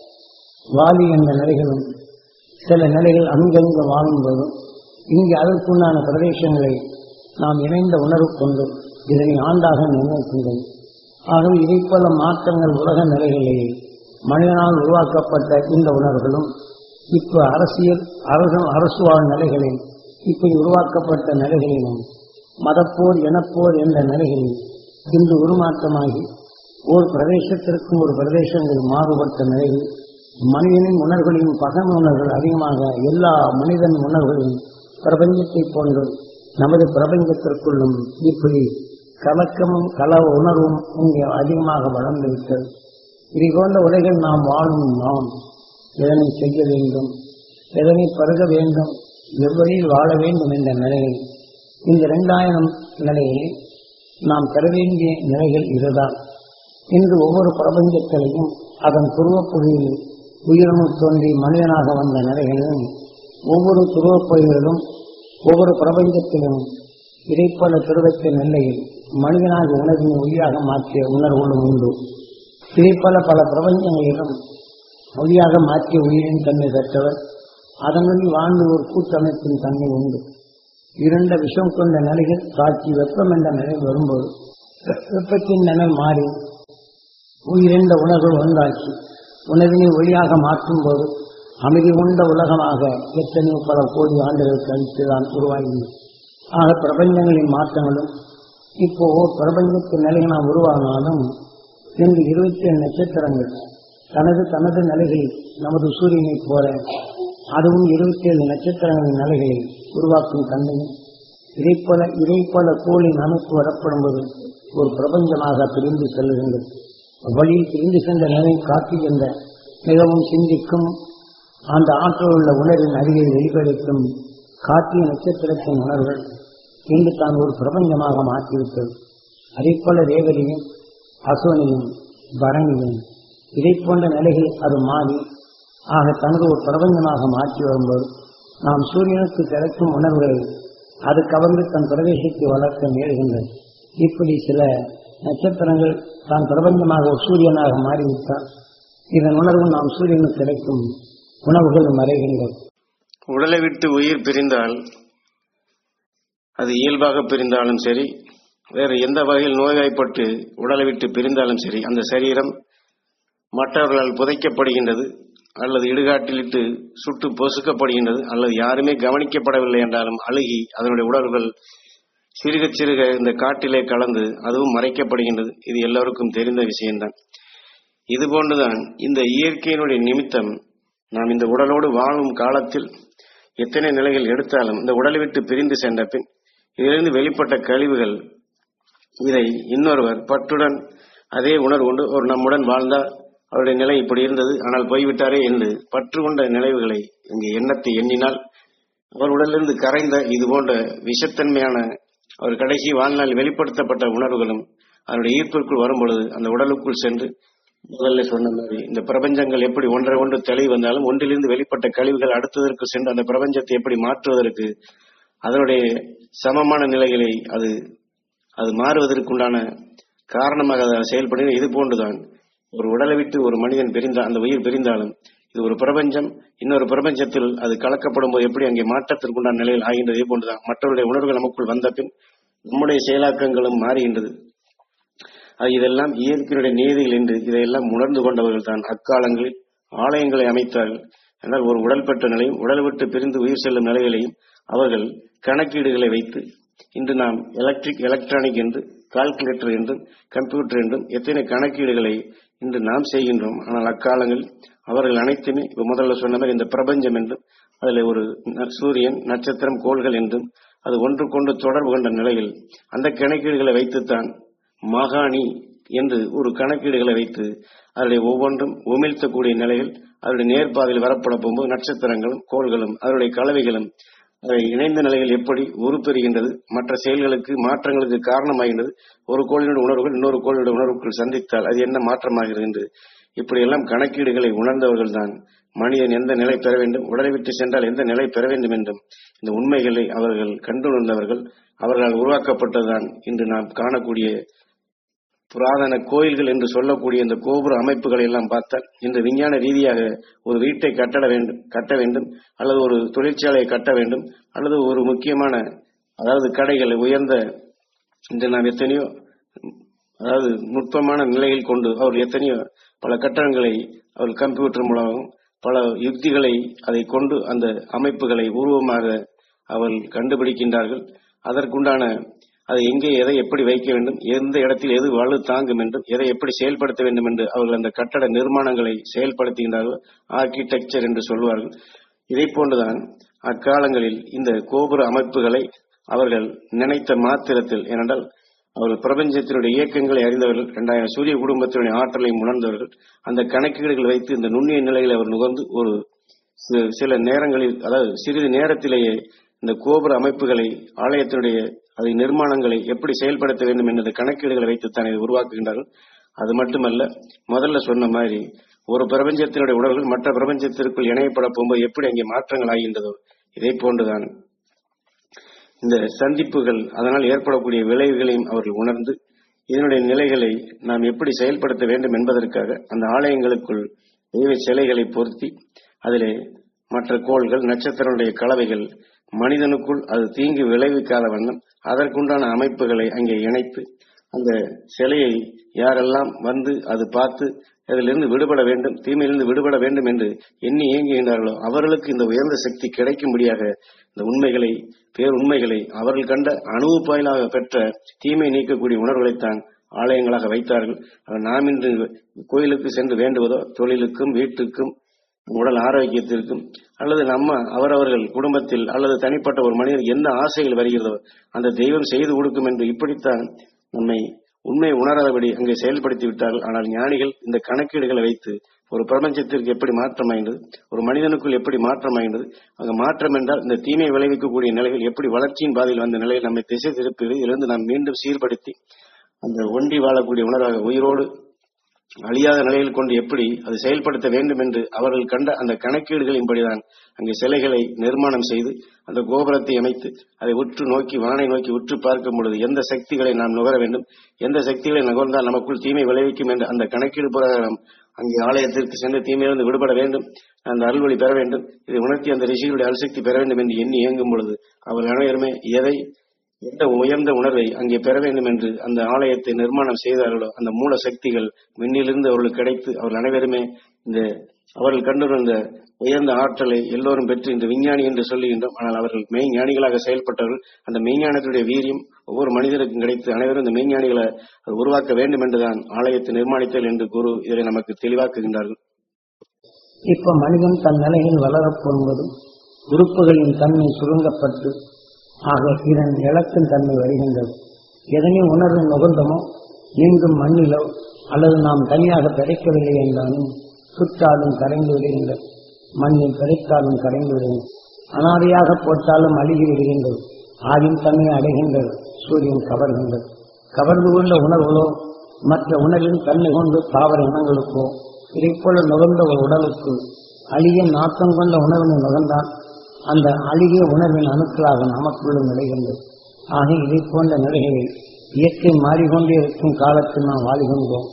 வாலி என்ற நிலைகளும் சில நிலைகள் அங்கங்கு வாழும்போதும் இங்கு அதற்குண்டான பிரதேசங்களை நாம் இணைந்த உணர்வு கொண்டு இதனை ஆண்டாக நிர்ணயிக்கின்றோம் ஆகவே இதை பல மாற்றங்கள் உலக நிலைகளிலேயே மனிதனால் உருவாக்கப்பட்ட இந்த உணர்வுகளும் இப்ப அரசியல் அரசு அரசு வாழ் நிலைகளில் இப்படி உருவாக்கப்பட்ட நிலைகளிலும் மதப்போர் இனப்போர் என்ற நிலைகளில் இன்று உருமாற்றமாகி ஒரு பிரதேசத்திற்கும் ஒரு பிரதேசங்கள் மாறுபட்ட நிலையில் மனிதனின் உணர்வுகளின் பகமை உணர்வுகள் அதிகமாக எல்லா மனிதன் உணர்வுகளும் பிரபஞ்சத்தை போன்று நமது பிரபஞ்சத்திற்குள்ளும் இப்படி கலக்கமும் கல உணர்வும் இங்கே அதிகமாக வளர்ந்து விட்டது இதை போன்ற உலகில் நாம் வாழும் நாம் எதனை செய்ய வேண்டும் எதனை பருக வேண்டும் எவ்வழியில் வாழ வேண்டும் என்ற நிலையில் இந்த இரண்டாயிரம் நிலையில் நாம் பெற வேண்டிய நிலைகள் இதுதான் இன்று ஒவ்வொரு பிரபஞ்சத்திலையும் அதன் துருவப்புள்ளியில் உயிரணு தோன்றி மனிதனாக வந்த நிலைகளிலும் ஒவ்வொரு துருவப்பொழிகளிலும் ஒவ்வொரு பிரபஞ்சத்திலும் இதைப்போல துருவத்த நிலையில் மனிதனாக உணர்வின் ஒளியாக மாற்றிய உணர்வுகளும் உண்டு இதைப்போல பல பிரபஞ்சங்களிலும் ஒளியாக மாற்றிய உயிரின் தன்மை பெற்றவர் அதனுள் வாழ்ந்து ஒரு கூட்டமைப்பின் தன்மை உண்டு இருண்ட விஷம் கொண்ட நிலைகள் காட்சி வெப்பம் என்ற நிலை வரும்போது வெப்பத்தின் நிலை மாறி உயிரிழந்த உணர்வு ஒன்றாக்கி உணவினை ஒளியாக மாற்றும் போது அமைதி கொண்ட உலகமாக எத்தனையோ பல கோடி ஆண்டுகள் கழித்துதான் உருவாகின ஆக பிரபஞ்சங்களின் மாற்றங்களும் இப்போ ஓர் பிரபஞ்சத்தின் நிலை நாம் உருவானாலும் இன்று இருபத்தி ஏழு நட்சத்திரங்கள் தனது தனது நிலைகளில் நமது சூரியனைப் போல அதுவும் இருபத்தி ஏழு நட்சத்திரங்களின் நிலைகளை உருவாக்கும் தன்மையும் இதைப்போல இதைப்போல கோளின் அமைப்பு வரப்படும் போது ஒரு பிரபஞ்சமாக பிரிந்து செல்லுகின்றது வழியில் பிரிந்து சென்ற நிலை காட்டுகின்ற மிகவும் சிந்திக்கும் அந்த ஆற்றல் உள்ள உணர்வின் அறிவை வெளிப்படுத்தும் காட்டிய நட்சத்திரத்தின் உணர்வுகள் இன்று தான் ஒரு பிரபஞ்சமாக மாற்றிவிட்டது அதைப்போல ரேவதியும் அசோனியும் பரணியும் இதை போன்ற நிலைகள் அது மாறி ஆக தனது ஒரு பிரபஞ்சமாக மாற்றி வரும்போது நாம் சூரியனுக்கு கிடைக்கும் உணர்வுகளை அது கவர்ந்து தன் பிரவேசத்தை வளர்க்க முயல்கின்றது இப்படி சில நட்சத்திரங்கள் தான் பிரபஞ்சமாக ஒரு சூரியனாக மாறிவிட்டால் இதன் உணர்வு நாம் சூரியனுக்கு கிடைக்கும் உணவுகள் மறைகின்றது உடலை விட்டு உயிர் பிரிந்தால் அது இயல்பாக பிரிந்தாலும் சரி வேறு எந்த வகையில் நோய்வாய்ப்பட்டு உடலை விட்டு பிரிந்தாலும் சரி அந்த சரீரம் மற்றவர்களால் புதைக்கப்படுகின்றது அல்லது இடுகாட்டிலிட்டு சுட்டு பொசுக்கப்படுகின்றது அல்லது யாருமே கவனிக்கப்படவில்லை என்றாலும் அழுகி அதனுடைய உடல்கள் சிறுக சிறுக இந்த காட்டிலே கலந்து அதுவும் மறைக்கப்படுகின்றது இது எல்லோருக்கும் தெரிந்த விஷயம்தான் இது போன்றுதான் இந்த இயற்கையினுடைய நிமித்தம் நாம் இந்த உடலோடு வாழும் காலத்தில் எத்தனை நிலைகள் எடுத்தாலும் இந்த உடலை விட்டு பிரிந்து சென்ற பின் இதிலிருந்து வெளிப்பட்ட கழிவுகள் இதை இன்னொருவர் பற்றுடன் அதே உணர்வு கொண்டு ஒரு நம்முடன் வாழ்ந்தால் அவருடைய நிலை இப்படி இருந்தது ஆனால் போய்விட்டாரே என்று பற்று கொண்ட நினைவுகளை இங்கு எண்ணத்தை எண்ணினால் அவர் உடலிலிருந்து கரைந்த இது போன்ற விஷத்தன்மையான அவர் கடைசி வாழ்நாள் வெளிப்படுத்தப்பட்ட உணர்வுகளும் அதனுடைய ஈர்ப்பிற்குள் வரும்பொழுது அந்த உடலுக்குள் சென்று முதல்ல சொன்ன மாதிரி இந்த பிரபஞ்சங்கள் எப்படி ஒன்றை ஒன்று தெளிவு வந்தாலும் ஒன்றிலிருந்து வெளிப்பட்ட கழிவுகள் அடுத்ததற்கு சென்று அந்த பிரபஞ்சத்தை எப்படி மாற்றுவதற்கு அதனுடைய சமமான நிலைகளை அது அது மாறுவதற்குண்டான காரணமாக அது செயல்படுகிறது இது போன்றுதான் ஒரு உடலை விட்டு ஒரு மனிதன் பிரிந்த அந்த உயிர் பிரிந்தாலும் இது ஒரு பிரபஞ்சம் இன்னொரு பிரபஞ்சத்தில் அது கலக்கப்படும் போது எப்படி அங்கே மாற்றத்திற்குண்டான நிலையில் ஆகின்றது இதே போன்றுதான் மற்றவருடைய உணர்வுகள் நமக்குள் வந்த பின் நம்முடைய செயலாக்கங்களும் மாறுகின்றது அது இதெல்லாம் இயற்கையுடைய நீதிகள் என்று இதையெல்லாம் உணர்ந்து கொண்டவர்கள் தான் அக்காலங்களில் ஆலயங்களை அமைத்தார்கள் என்றால் ஒரு உடல் பெற்ற நிலையும் உடல் விட்டு பிரிந்து உயிர் செல்லும் நிலைகளையும் அவர்கள் கணக்கீடுகளை வைத்து இன்று நாம் எலக்ட்ரிக் எலக்ட்ரானிக் என்று கால்குலேட்டர் என்றும் கம்ப்யூட்டர் என்றும் எத்தனை கணக்கீடுகளை இன்று நாம் செய்கின்றோம் ஆனால் அக்காலங்களில் அவர்கள் அனைத்துமே இப்ப முதல்ல சொன்ன மாதிரி இந்த பிரபஞ்சம் என்றும் அதில் ஒரு ந- சூரியன் நட்சத்திரம் கோள்கள் என்றும் அது ஒன்றுக்கொண்டு தொடர்பு கொண்ட நிலையில் அந்த கணக்கீடுகளை வைத்துத்தான் மாகாணி என்று ஒரு கணக்கீடுகளை வைத்து அதனுடைய ஒவ்வொன்றும் உமிழ்த்தக்கூடிய நிலையில் அதனுடைய நேர்பாதையில் வரப்பட போகும்போது நட்சத்திரங்களும் கோள்களும் அதனுடைய கலவைகளும் அதை இணைந்த நிலையில் எப்படி உருப்பெறுகின்றது மற்ற செயல்களுக்கு மாற்றங்களுக்கு காரணமாகின்றது ஒரு கோளினுடைய உணர்வுகள் இன்னொரு கோளினுடைய உணர்வுக்குள் சந்தித்தால் அது என்ன மாற்றமாகிறது என்று இப்படியெல்லாம் கணக்கீடுகளை உணர்ந்தவர்கள் தான் மனிதன் எந்த நிலை பெற வேண்டும் உடலை விட்டு சென்றால் எந்த நிலை பெற வேண்டும் என்றும் இந்த உண்மைகளை அவர்கள் கண்டுணர்ந்தவர்கள் அவர்களால் உருவாக்கப்பட்டதுதான் இன்று நாம் காணக்கூடிய புராதன கோயில்கள் என்று சொல்லக்கூடிய இந்த கோபுர அமைப்புகளை எல்லாம் பார்த்தால் இன்று விஞ்ஞான ரீதியாக ஒரு வீட்டை கட்டட வேண்டும் கட்ட வேண்டும் அல்லது ஒரு தொழிற்சாலையை கட்ட வேண்டும் அல்லது ஒரு முக்கியமான அதாவது கடைகள் உயர்ந்த இன்று நாம் எத்தனையோ அதாவது நுட்பமான நிலையில் கொண்டு அவர் எத்தனையோ பல கட்டடங்களை அவர் கம்ப்யூட்டர் மூலமாகவும் பல யுக்திகளை அதை கொண்டு அந்த அமைப்புகளை உருவமாக அவர்கள் கண்டுபிடிக்கின்றார்கள் அதற்குண்டான அதை எங்கே எதை எப்படி வைக்க வேண்டும் எந்த இடத்தில் எது வலு தாங்கும் என்றும் எதை எப்படி செயல்படுத்த வேண்டும் என்று அவர்கள் அந்த கட்டட நிர்மாணங்களை செயல்படுத்துகின்றார்கள் ஆர்கிடெக்சர் என்று சொல்வார்கள் இதை போன்றுதான் அக்காலங்களில் இந்த கோபுர அமைப்புகளை அவர்கள் நினைத்த மாத்திரத்தில் ஏனென்றால் அவர்கள் பிரபஞ்சத்தினுடைய இயக்கங்களை அறிந்தவர்கள் இரண்டாயிரம் சூரிய குடும்பத்தினுடைய ஆற்றலை உணர்ந்தவர்கள் அந்த கணக்கீடுகள் வைத்து இந்த நுண்ணிய நிலையில் அவர் நுகர்ந்து ஒரு சி- சில நேரங்களில் அதாவது சிறிது நேரத்திலேயே இந்த கோபுர அமைப்புகளை ஆலயத்தினுடைய அதை நிர்மாணங்களை எப்படி செயல்படுத்த வேண்டும் என்ற கணக்கீடுகளை வைத்து தான் இதை உருவாக்குகின்றார்கள் அது மட்டுமல்ல முதல்ல சொன்ன மாதிரி ஒரு பிரபஞ்சத்தினுடைய உணர்வுகள் மற்ற பிரபஞ்சத்திற்குள் இணையப்பட போகும்போது எப்படி அங்கே மாற்றங்கள் ஆகின்றதோ இதே போன்றுதான் இந்த சந்திப்புகள் அதனால் ஏற்படக்கூடிய விளைவுகளையும் அவர்கள் உணர்ந்து இதனுடைய நிலைகளை நாம் எப்படி செயல்படுத்த வேண்டும் என்பதற்காக அந்த ஆலயங்களுக்குள் தெய்வ சிலைகளை பொருத்தி அதிலே மற்ற கோள்கள் நட்சத்திரங்களுடைய கலவைகள் மனிதனுக்குள் அது தீங்கு விளைவிக்காத வண்ணம் அதற்குண்டான அமைப்புகளை அங்கே இணைத்து அந்த சிலையை யாரெல்லாம் வந்து அது பார்த்து அதிலிருந்து விடுபட வேண்டும் தீமையிலிருந்து விடுபட வேண்டும் என்று எண்ணி இயங்குகின்றார்களோ அவர்களுக்கு இந்த உயர்ந்த சக்தி கிடைக்கும்படியாக இந்த உண்மைகளை பேருண்மைகளை அவர்கள் கண்ட அனுபவாயிலாக பெற்ற தீமை நீக்கக்கூடிய உணர்வுகளைத்தான் ஆலயங்களாக வைத்தார்கள் ஆக நாம் இன்று கோயிலுக்கு சென்று வேண்டுவதோ தொழிலுக்கும் வீட்டுக்கும் உடல் ஆரோக்கியத்திற்கும் அல்லது நம்ம அவரவர்கள் குடும்பத்தில் அல்லது தனிப்பட்ட ஒரு மனிதர் எந்த ஆசைகள் வருகிறதோ அந்த தெய்வம் செய்து கொடுக்கும் என்று இப்படித்தான் நம்மை உண்மை உணராதபடி அங்கே செயல்படுத்தி விட்டார்கள் ஆனால் ஞானிகள் இந்த கணக்கீடுகளை வைத்து ஒரு பிரபஞ்சத்திற்கு எப்படி மாற்றமாகின்றது ஒரு மனிதனுக்குள் எப்படி மாற்றமாகின்றது அங்க மாற்றம் என்றால் இந்த தீமை விளைவிக்கக்கூடிய நிலைகள் எப்படி வளர்ச்சியின் பாதையில் வந்த நிலையில் நம்மை திசை திருப்பி இதிலிருந்து நாம் மீண்டும் சீர்படுத்தி அந்த ஒன்றி வாழக்கூடிய உணர்வாக உயிரோடு அழியாத நிலையில் கொண்டு எப்படி அது செயல்படுத்த வேண்டும் என்று அவர்கள் கண்ட அந்த கணக்கீடுகளின்படிதான் அங்கே சிலைகளை நிர்மாணம் செய்து அந்த கோபுரத்தை அமைத்து அதை உற்று நோக்கி வானை நோக்கி உற்று பார்க்கும் பொழுது எந்த சக்திகளை நாம் நுகர வேண்டும் எந்த சக்திகளை நுகர்ந்தால் நமக்குள் தீமை விளைவிக்கும் என்று அந்த கணக்கீடு பிரகாரம் அங்கே ஆலயத்திற்கு சென்று தீமையிலிருந்து விடுபட வேண்டும் அந்த அருள்வழி பெற வேண்டும் இதை உணர்த்தி அந்த ரிஷிகளுடைய அல்சக்தி பெற வேண்டும் என்று எண்ணி இயங்கும் பொழுது அவர்கள் அனைவருமே எதை எந்த உயர்ந்த உணர்வை அங்கே பெற வேண்டும் என்று அந்த ஆலயத்தை நிர்மாணம் செய்தார்களோ அந்த மூல சக்திகள் விண்ணிலிருந்து அவர்களுக்கு கிடைத்து அவர்கள் அனைவருமே இந்த அவர்கள் கண்டுணர்ந்த உயர்ந்த ஆற்றலை எல்லோரும் பெற்று இந்த விஞ்ஞானி என்று சொல்லுகின்றோம் ஆனால் அவர்கள் மெய்ஞானிகளாக செயல்பட்டவர்கள் அந்த மெய்ஞானத்துடைய வீரியம் ஒவ்வொரு மனிதருக்கும் கிடைத்து அனைவரும் இந்த மெய்ஞானிகளை உருவாக்க வேண்டும் என்றுதான் ஆலயத்தை நிர்மாணித்தல் என்று குரு இதை நமக்கு தெளிவாக்குகின்றார்கள் இப்ப மனிதன் தன் நிலையில் வளரப் போகும்போதும் உறுப்புகளின் தன்மை சுருங்கப்பட்டு ஆக இதன் இழக்கும் தன்மை வருகின்றது எதனை உணர்வு நுகர்ந்தமோ மீண்டும் மண்ணிலோ அல்லது நாம் தனியாக பிறக்கவில்லை என்றாலும் சுற்றாலும் கரைந்து விடுகின்றது மண்ணில் பிறத்தாலும் கரைந்து விடுகின்றது அனாதையாக போட்டாலும் அழுகி விடுகின்றது ஆவின் தன்மை அடைகின்றது சூரியன் கவர்கின்றது கவர்ந்து கொண்ட உணர்வுகளோ மற்ற உணர்வின் தன்மை கொண்டு தாவர இனங்களுக்கோ இதைப்போல நுகர்ந்த ஒரு உடலுக்கு அழிய நாட்டம் கொண்ட உணவினை நுகர்ந்தால் அந்த அழுகிய உணர்வின் அணுக்களாக நமக்குள்ளும் நிலைகின்றது ஆக இதை போன்ற நிலைகளில் இயற்கை மாறிக்கொண்டே இருக்கும் காலத்தில் நாம் வாழ்கின்றோம்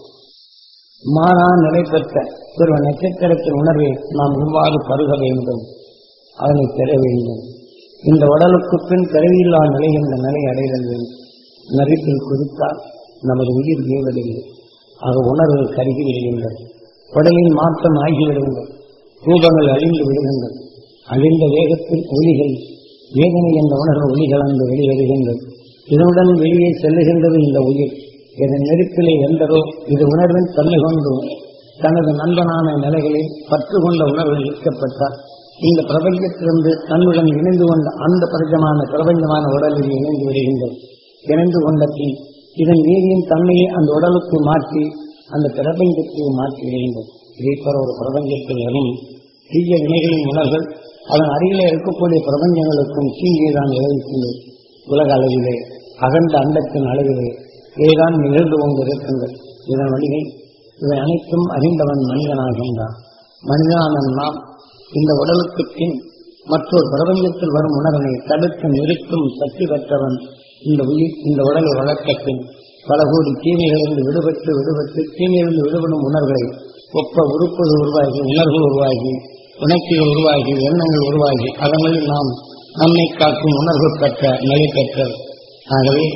மாறா நிலை பெற்ற ஒரு நட்சத்திரத்தின் உணர்வை நாம் இவ்வாறு பருக வேண்டும் அதனை பெற வேண்டும் இந்த உடலுக்கு பின் பிறவியில்லா நிலை என்ற நிலை அடைதல் வேண்டும் நெருப்பில் குதித்தால் நமது உயிர் வீழ்வதில்லை ஆக உணர்வுகள் கருகி விடுகின்றது உடலின் மாற்றம் ஆகிவிடுகின்றது ரூபங்கள் அழிந்து விடுகின்றது அழிந்த வேகத்தில் ஒளிகள் வேதனை என்ற உணர்வு ஒளிகள் அங்கு வெளிவருகின்றது இதனுடன் வெளியே செல்லுகின்றது இந்த உயிர் இதன் நெருப்பிலே வென்றதோ இது உணர்வின் தன்மை கொண்டு தனது நண்பனான நிலைகளில் பற்று கொண்ட உணர்வு ஈர்க்கப்பட்டால் இந்த பிரபஞ்சத்திலிருந்து தன்னுடன் இணைந்து கொண்ட அந்த பிரபஞ்சமான பிரபஞ்சமான உடலில் இணைந்து விடுகின்றது இணைந்து கொண்ட பின் இதன் வீதியின் தன்மையை அந்த உடலுக்கு மாற்றி அந்த பிரபஞ்சத்தை மாற்றி வேண்டும் இதே போல ஒரு பிரபஞ்சத்தில் வரும் தீய வினைகளின் உணர்வுகள் அதன் அருகிலே இருக்கக்கூடிய பிரபஞ்சங்களுக்கும் தீங்கை தான் விளைவிக்கிறது உலக அளவிலே அகண்ட அண்டத்தின் அளவிலே இதைதான் நிகழ்ந்து கொண்டிருக்கின்றது இதன் வழியை இவை அனைத்தும் அறிந்தவன் மனிதனாகின்றான் மனிதனான நாம் இந்த உடலுக்கு பின் மற்றொரு பிரபஞ்சத்தில் வரும் உணர்வினை தடுத்து நிறுத்தும் சக்தி பெற்றவன் இந்த உயிர் இந்த உடலை வளர்த்த பின் பல கோடி தீமைகளிலிருந்து விடுபட்டு விடுபட்டு தீமையிலிருந்து விடுபடும் உணர்வுகளை ஒப்ப உறுப்புகள் உருவாகி உணர்வுகள் உருவாகி உணர்ச்சிகள் உருவாகி எண்ணங்கள் உருவாகி அதனில் நாம் நம்மை காக்கும் உணர்வு பெற்ற நிலை பெற்றது ஆகவே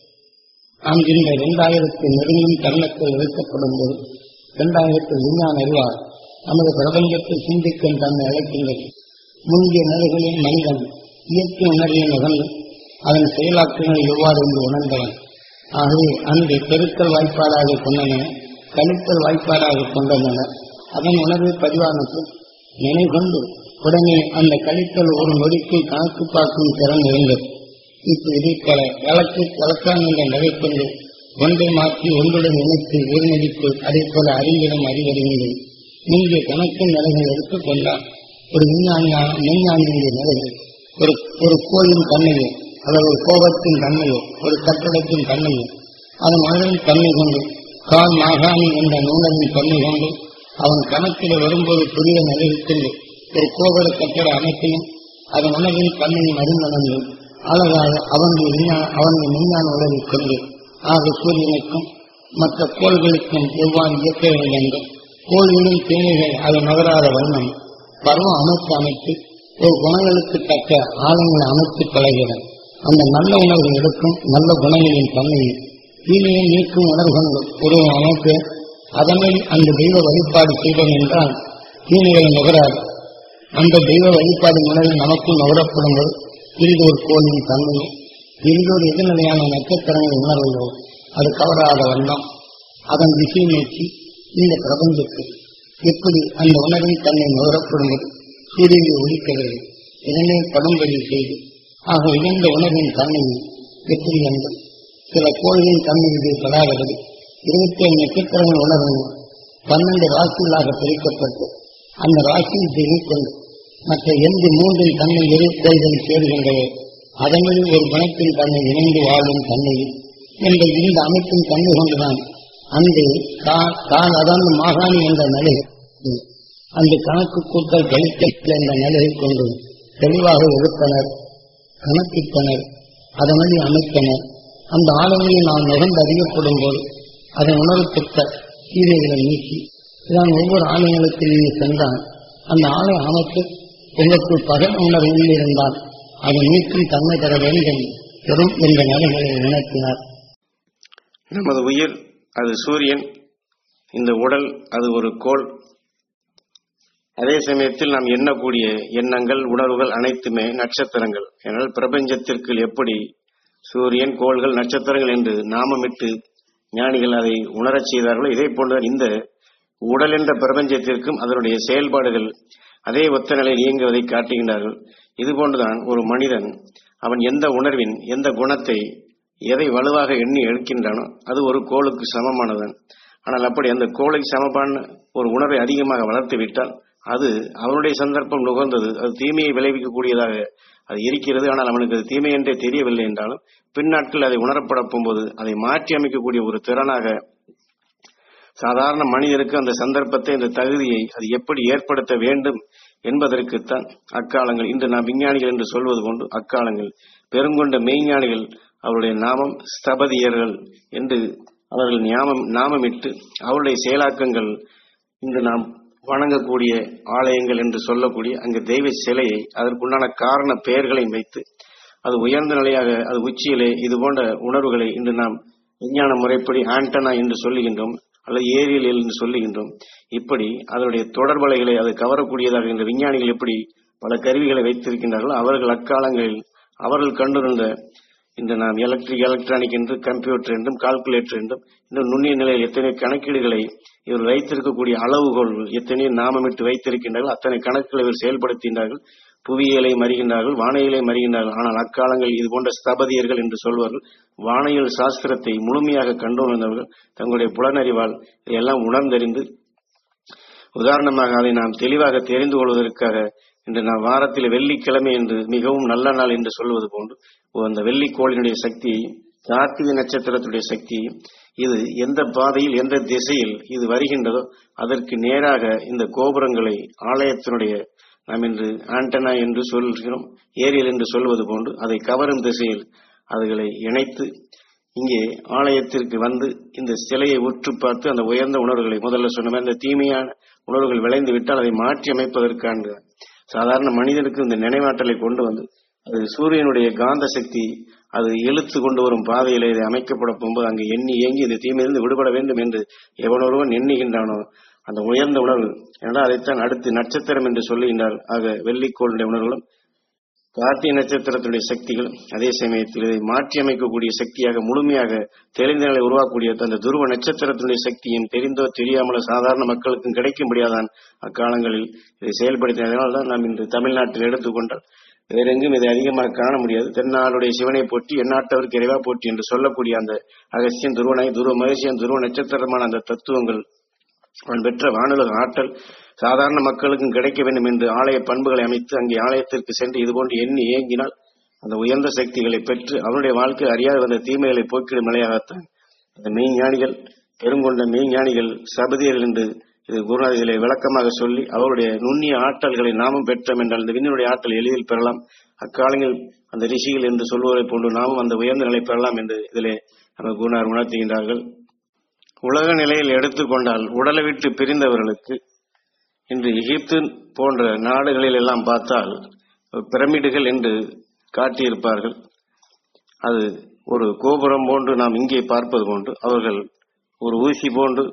நாம் இந்த இரண்டாயிரத்தி நெருங்கும் தருணத்தில் இருக்கப்படும் போது இரண்டாயிரத்தில் விஞ்ஞான அறிவார் நமது பிரபஞ்சத்தில் சிந்திக்கும் தன்னை அழைக்கின்றது முந்தைய நிலைகளில் மனிதன் இயற்கை உணர்வை நுகர்ந்து அதன் செயலாக்கங்களை எவ்வாறு என்று உணர்ந்தவன் ஆகவே அன்று பெருக்கல் வாய்ப்பாடாக கொண்டன கழித்தல் வாய்ப்பாடாக கொண்டன அதன் உணர்வை பதிவானத்தில் நினை கொண்டு உடனே அந்த கழித்தல் ஒரு நொடிக்குள் கணக்கு பார்க்கும் திறன் இருந்தது இப்ப இதை போல வழக்கு வழக்கான் என்ற நிலை கொண்டு ஒன்றை மாற்றி ஒன்றுடன் இணைத்து உயிர்நடிப்பு அதே போல அறிஞரும் அறிவறிஞரை நீங்க கணக்கின் நிலைகள் எடுத்துக்கொண்டால் ஒரு விஞ்ஞானியா மெஞ்ஞானியுடைய நிலைகள் ஒரு ஒரு கோயின் தன்மையோ அல்லது ஒரு கோபத்தின் தன்மையோ ஒரு கட்டடத்தின் தன்மையோ அதன் உணர்வின் தன்மை கொண்டு கால் மாகாணி என்ற நூலனின் தன்மை கொண்டு அவன் கணக்கில் வரும்போது புதிய நிலையத்தில் ஒரு கோபுர கட்டட அமைப்பையும் அதன் உணர்வின் தன்மையும் அறிந்தனந்து அழகாக அவனுடைய விஞ்ஞான அவனுடைய விஞ்ஞான உலகை கொண்டு ஆக சூரியனுக்கும் மற்ற கோள்களுக்கும் எவ்வாறு இயக்க வேண்டும் என்றும் கோள்களின் தேவைகள் அது நகராத வண்ணம் பருவம் அமைப்பு அமைத்து ஒரு குணங்களுக்கு தக்க ஆழங்களை அமைத்து பழகிறது அந்த நல்ல உணர்வு எடுக்கும் நல்ல குணங்களின் தன்மையை தீமையை நீக்கும் உணர்வுகள் உருவம் அமைப்பு அதனில் அந்த தெய்வ வழிபாடு செய்தோம் என்றால் தீமைகளை நுகராது அந்த தெய்வ வழிபாடு உணர்வு நமக்கும் நுகரப்படும் போது பிரிதோர் கோளின் தன்மையை பிரிதோர் எதிர்நிலையான நட்சத்திரங்களை உணர்வையோ அது கவராத வண்ணம் அதன் திசை நோக்கி இந்த பிரபஞ்சத்தில் எப்படி அந்த உணர்வின் தன்னை நுகரப்படும்போது சூரியனை ஒழிக்கவில்லை இதனை படும்படி செய்து ஆக இழந்த உணர்வின் தன்மையை எப்படி என்று சில கோள்களின் தன்மை இதை படாதபடி இருபத்தி ஏழு நட்சத்திரங்கள் உணர்வு பன்னெண்டு ராசிகளாக பிரிக்கப்பட்டு அந்த ராசியை தெரிவிக்கொண்டு மற்ற எந்த மூன்றின் தன்மை எது கோள்கள் சேர்கின்றதோ அதனில் ஒரு குணத்தின் தன்மை இணைந்து வாழும் தன்மையில் என்ற இந்த அமைப்பின் தன்மை கொண்டுதான் அந்த கால் அதாவது மாகாணி என்ற நிலை அந்த கணக்கு கூட்டல் கழித்தல் என்ற நிலையை கொண்டு தெளிவாக எடுத்தனர் கணக்கிட்டனர் அதனை அமைத்தனர் அந்த ஆளுமையை நாம் நுகர்ந்து அறியப்படும் போது அதன் உணர்வுப்பட்ட கீரைகளை நீக்கி இதான் ஒவ்வொரு ஆலயங்களுக்கு நீங்கள் சென்றால் அந்த ஆலய அமைப்பு உங்களுக்கு பகல் உணர்வு இருந்தால் அதை நீக்கும் தன்மை பெற வேண்டும் பெறும் என்ற நிலைகளை உணர்த்தினார் நமது உயிர் அது சூரியன் இந்த உடல் அது ஒரு கோள் அதே சமயத்தில் நாம் எண்ணக்கூடிய எண்ணங்கள் உணர்வுகள் அனைத்துமே நட்சத்திரங்கள் ஏனால் பிரபஞ்சத்திற்கு எப்படி சூரியன் கோள்கள் நட்சத்திரங்கள் என்று நாமமிட்டு ஞானிகள் அதை உணரச் செய்தார்களோ இதே போன்ற இந்த உடல் என்ற பிரபஞ்சத்திற்கும் அதனுடைய செயல்பாடுகள் அதே ஒத்த நிலையில் இயங்குவதை காட்டுகின்றார்கள் இது போன்றுதான் ஒரு மனிதன் அவன் எந்த உணர்வின் எந்த குணத்தை எதை வலுவாக எண்ணி எடுக்கின்றானோ அது ஒரு கோளுக்கு சமமானதான் ஆனால் அப்படி அந்த கோளுக்கு சமமான ஒரு உணர்வை அதிகமாக வளர்த்து விட்டால் அது அவனுடைய சந்தர்ப்பம் நுகர்ந்தது அது தீமையை விளைவிக்கக்கூடியதாக அது இருக்கிறது ஆனால் அவனுக்கு அது தீமை என்றே தெரியவில்லை என்றாலும் பின்னாட்கள் அதை உணரப்பட போகும்போது அதை மாற்றி அமைக்கக்கூடிய ஒரு திறனாக சாதாரண மனிதருக்கு அந்த சந்தர்ப்பத்தை அந்த தகுதியை அது எப்படி ஏற்படுத்த வேண்டும் என்பதற்குத்தான் அக்காலங்கள் இன்று நாம் விஞ்ஞானிகள் என்று சொல்வது கொண்டு அக்காலங்கள் பெருங்கொண்ட மெய்ஞானிகள் அவருடைய நாமம் ஸ்தபதியர்கள் என்று அவர்கள் ஞாபம் நாமமிட்டு அவருடைய செயலாக்கங்கள் இன்று நாம் வணங்கக்கூடிய ஆலயங்கள் என்று சொல்லக்கூடிய அங்கு தெய்வ சிலையை அதற்குண்டான காரண பெயர்களையும் வைத்து அது உயர்ந்த நிலையாக அது உச்சியிலே இது போன்ற உணர்வுகளை இன்று நாம் விஞ்ஞான முறைப்படி ஆண்டனா என்று சொல்லுகின்றோம் அல்லது ஏரியல் என்று சொல்லுகின்றோம் இப்படி அதனுடைய தொடர்பலைகளை அது கவரக்கூடியதாக இந்த விஞ்ஞானிகள் எப்படி பல கருவிகளை வைத்திருக்கின்றார்களோ அவர்கள் அக்காலங்களில் அவர்கள் கண்டிருந்த இந்த நாம் எலக்ட்ரிக் எலக்ட்ரானிக் என்று கம்ப்யூட்டர் என்றும் கால்குலேட்டர் என்றும் இன்னும் நுண்ணிய நிலையில் எத்தனை கணக்கீடுகளை இவர் வைத்திருக்கக்கூடிய அளவுகோல்கள் எத்தனையோ நாமமிட்டு வைத்திருக்கின்றார்கள் அத்தனை கணக்குகளை இவர் செயல்படுத்துகின்றார்கள் புவியியலை மறிகின்றார்கள் வானையிலை மறிகின்றார்கள் ஆனால் அக்காலங்கள் இது போன்ற ஸ்தபதியர்கள் என்று சொல்வார்கள் வானையியல் சாஸ்திரத்தை முழுமையாக கண்டுணர்ந்தவர்கள் தங்களுடைய புலனறிவால் இதையெல்லாம் உணர்ந்தறிந்து உதாரணமாக அதை நாம் தெளிவாக தெரிந்து கொள்வதற்காக இன்று நாம் வாரத்தில் வெள்ளிக்கிழமை என்று மிகவும் நல்ல நாள் என்று சொல்வது போன்று அந்த வெள்ளிக்கோளினுடைய சக்தியையும் கார்த்திகை நட்சத்திரத்துடைய சக்தியையும் இது எந்த பாதையில் எந்த திசையில் இது வருகின்றதோ அதற்கு நேராக இந்த கோபுரங்களை ஆலயத்தினுடைய நாம் இன்று ஆண்டனா என்று சொல்கிறோம் ஏரியல் என்று சொல்வது போன்று அதை கவரும் திசையில் அதுகளை இணைத்து இங்கே ஆலயத்திற்கு வந்து இந்த சிலையை உற்று பார்த்து அந்த உயர்ந்த உணர்வுகளை முதல்ல சொன்ன இந்த தீமையான உணர்வுகள் விளைந்து விட்டால் அதை மாற்றி அமைப்பதற்கான சாதாரண மனிதனுக்கு இந்த நினைவாற்றலை கொண்டு வந்து அது சூரியனுடைய காந்த சக்தி அது இழுத்து கொண்டு வரும் பாதையில இது அமைக்கப்பட போகும்போது அங்கு எண்ணி ஏங்கி இந்த தீமையிலிருந்து விடுபட வேண்டும் என்று எவனொருவன் எண்ணுகின்றானோ அந்த உயர்ந்த உணர்வு ஏன்னா அதைத்தான் அடுத்து நட்சத்திரம் என்று சொல்லுகின்றார் ஆக வெள்ளிக்கோளுடைய உணர்வுகளும் கார்த்திகை நட்சத்திரத்துடைய சக்திகள் அதே சமயத்தில் இதை மாற்றி அமைக்கக்கூடிய சக்தியாக முழுமையாக தெளிந்த நிலை உருவாக்கக்கூடிய அந்த துருவ நட்சத்திரத்தினுடைய சக்தியும் தெரிந்தோ தெரியாமலோ சாதாரண மக்களுக்கும் கிடைக்க முடியாதான் அக்காலங்களில் இதை செயல்படுத்தினதால் தான் நாம் இன்று தமிழ்நாட்டில் எடுத்துக்கொண்டால் வேறெங்கும் இதை அதிகமாக காண முடியாது தென்னாளுடைய சிவனை போற்றி எந்நாட்டவருக்கு இறைவா போற்றி என்று சொல்லக்கூடிய அந்த அகசியன் துருவனை துருவ மகிழ்ச்சியன் துருவ நட்சத்திரமான அந்த தத்துவங்கள் அவன் பெற்ற வானுலக ஆற்றல் சாதாரண மக்களுக்கும் கிடைக்க வேண்டும் என்று ஆலய பண்புகளை அமைத்து அங்கே ஆலயத்திற்கு சென்று இதுபோன்று எண்ணி ஏங்கினால் அந்த உயர்ந்த சக்திகளை பெற்று அவனுடைய வாழ்க்கை அறியாத வந்த தீமைகளை போக்கிடும் நிலையாகத்தான் அந்த மெய்ஞானிகள் பெருங்கொண்ட மெய்ஞானிகள் சபதியர்கள் என்று இது குருநாதிகளை விளக்கமாக சொல்லி அவருடைய நுண்ணிய ஆற்றல்களை நாமும் பெற்றோம் என்றால் இந்த விண்ணுடைய ஆற்றல் எளிதில் பெறலாம் அக்காலங்களில் அந்த ரிஷிகள் என்று சொல்வதை போன்று நாமும் அந்த உயர்ந்த நிலை பெறலாம் என்று இதிலே நம்ம குருநார் உணர்த்துகின்றார்கள் உலக நிலையில் எடுத்துக்கொண்டால் உடலை விட்டு பிரிந்தவர்களுக்கு இன்று எகிப்து போன்ற நாடுகளில் எல்லாம் பார்த்தால் பிரமிடுகள் என்று காட்டியிருப்பார்கள் அது ஒரு கோபுரம் போன்று நாம் இங்கே பார்ப்பது போன்று அவர்கள் ஒரு ஊசி போன்று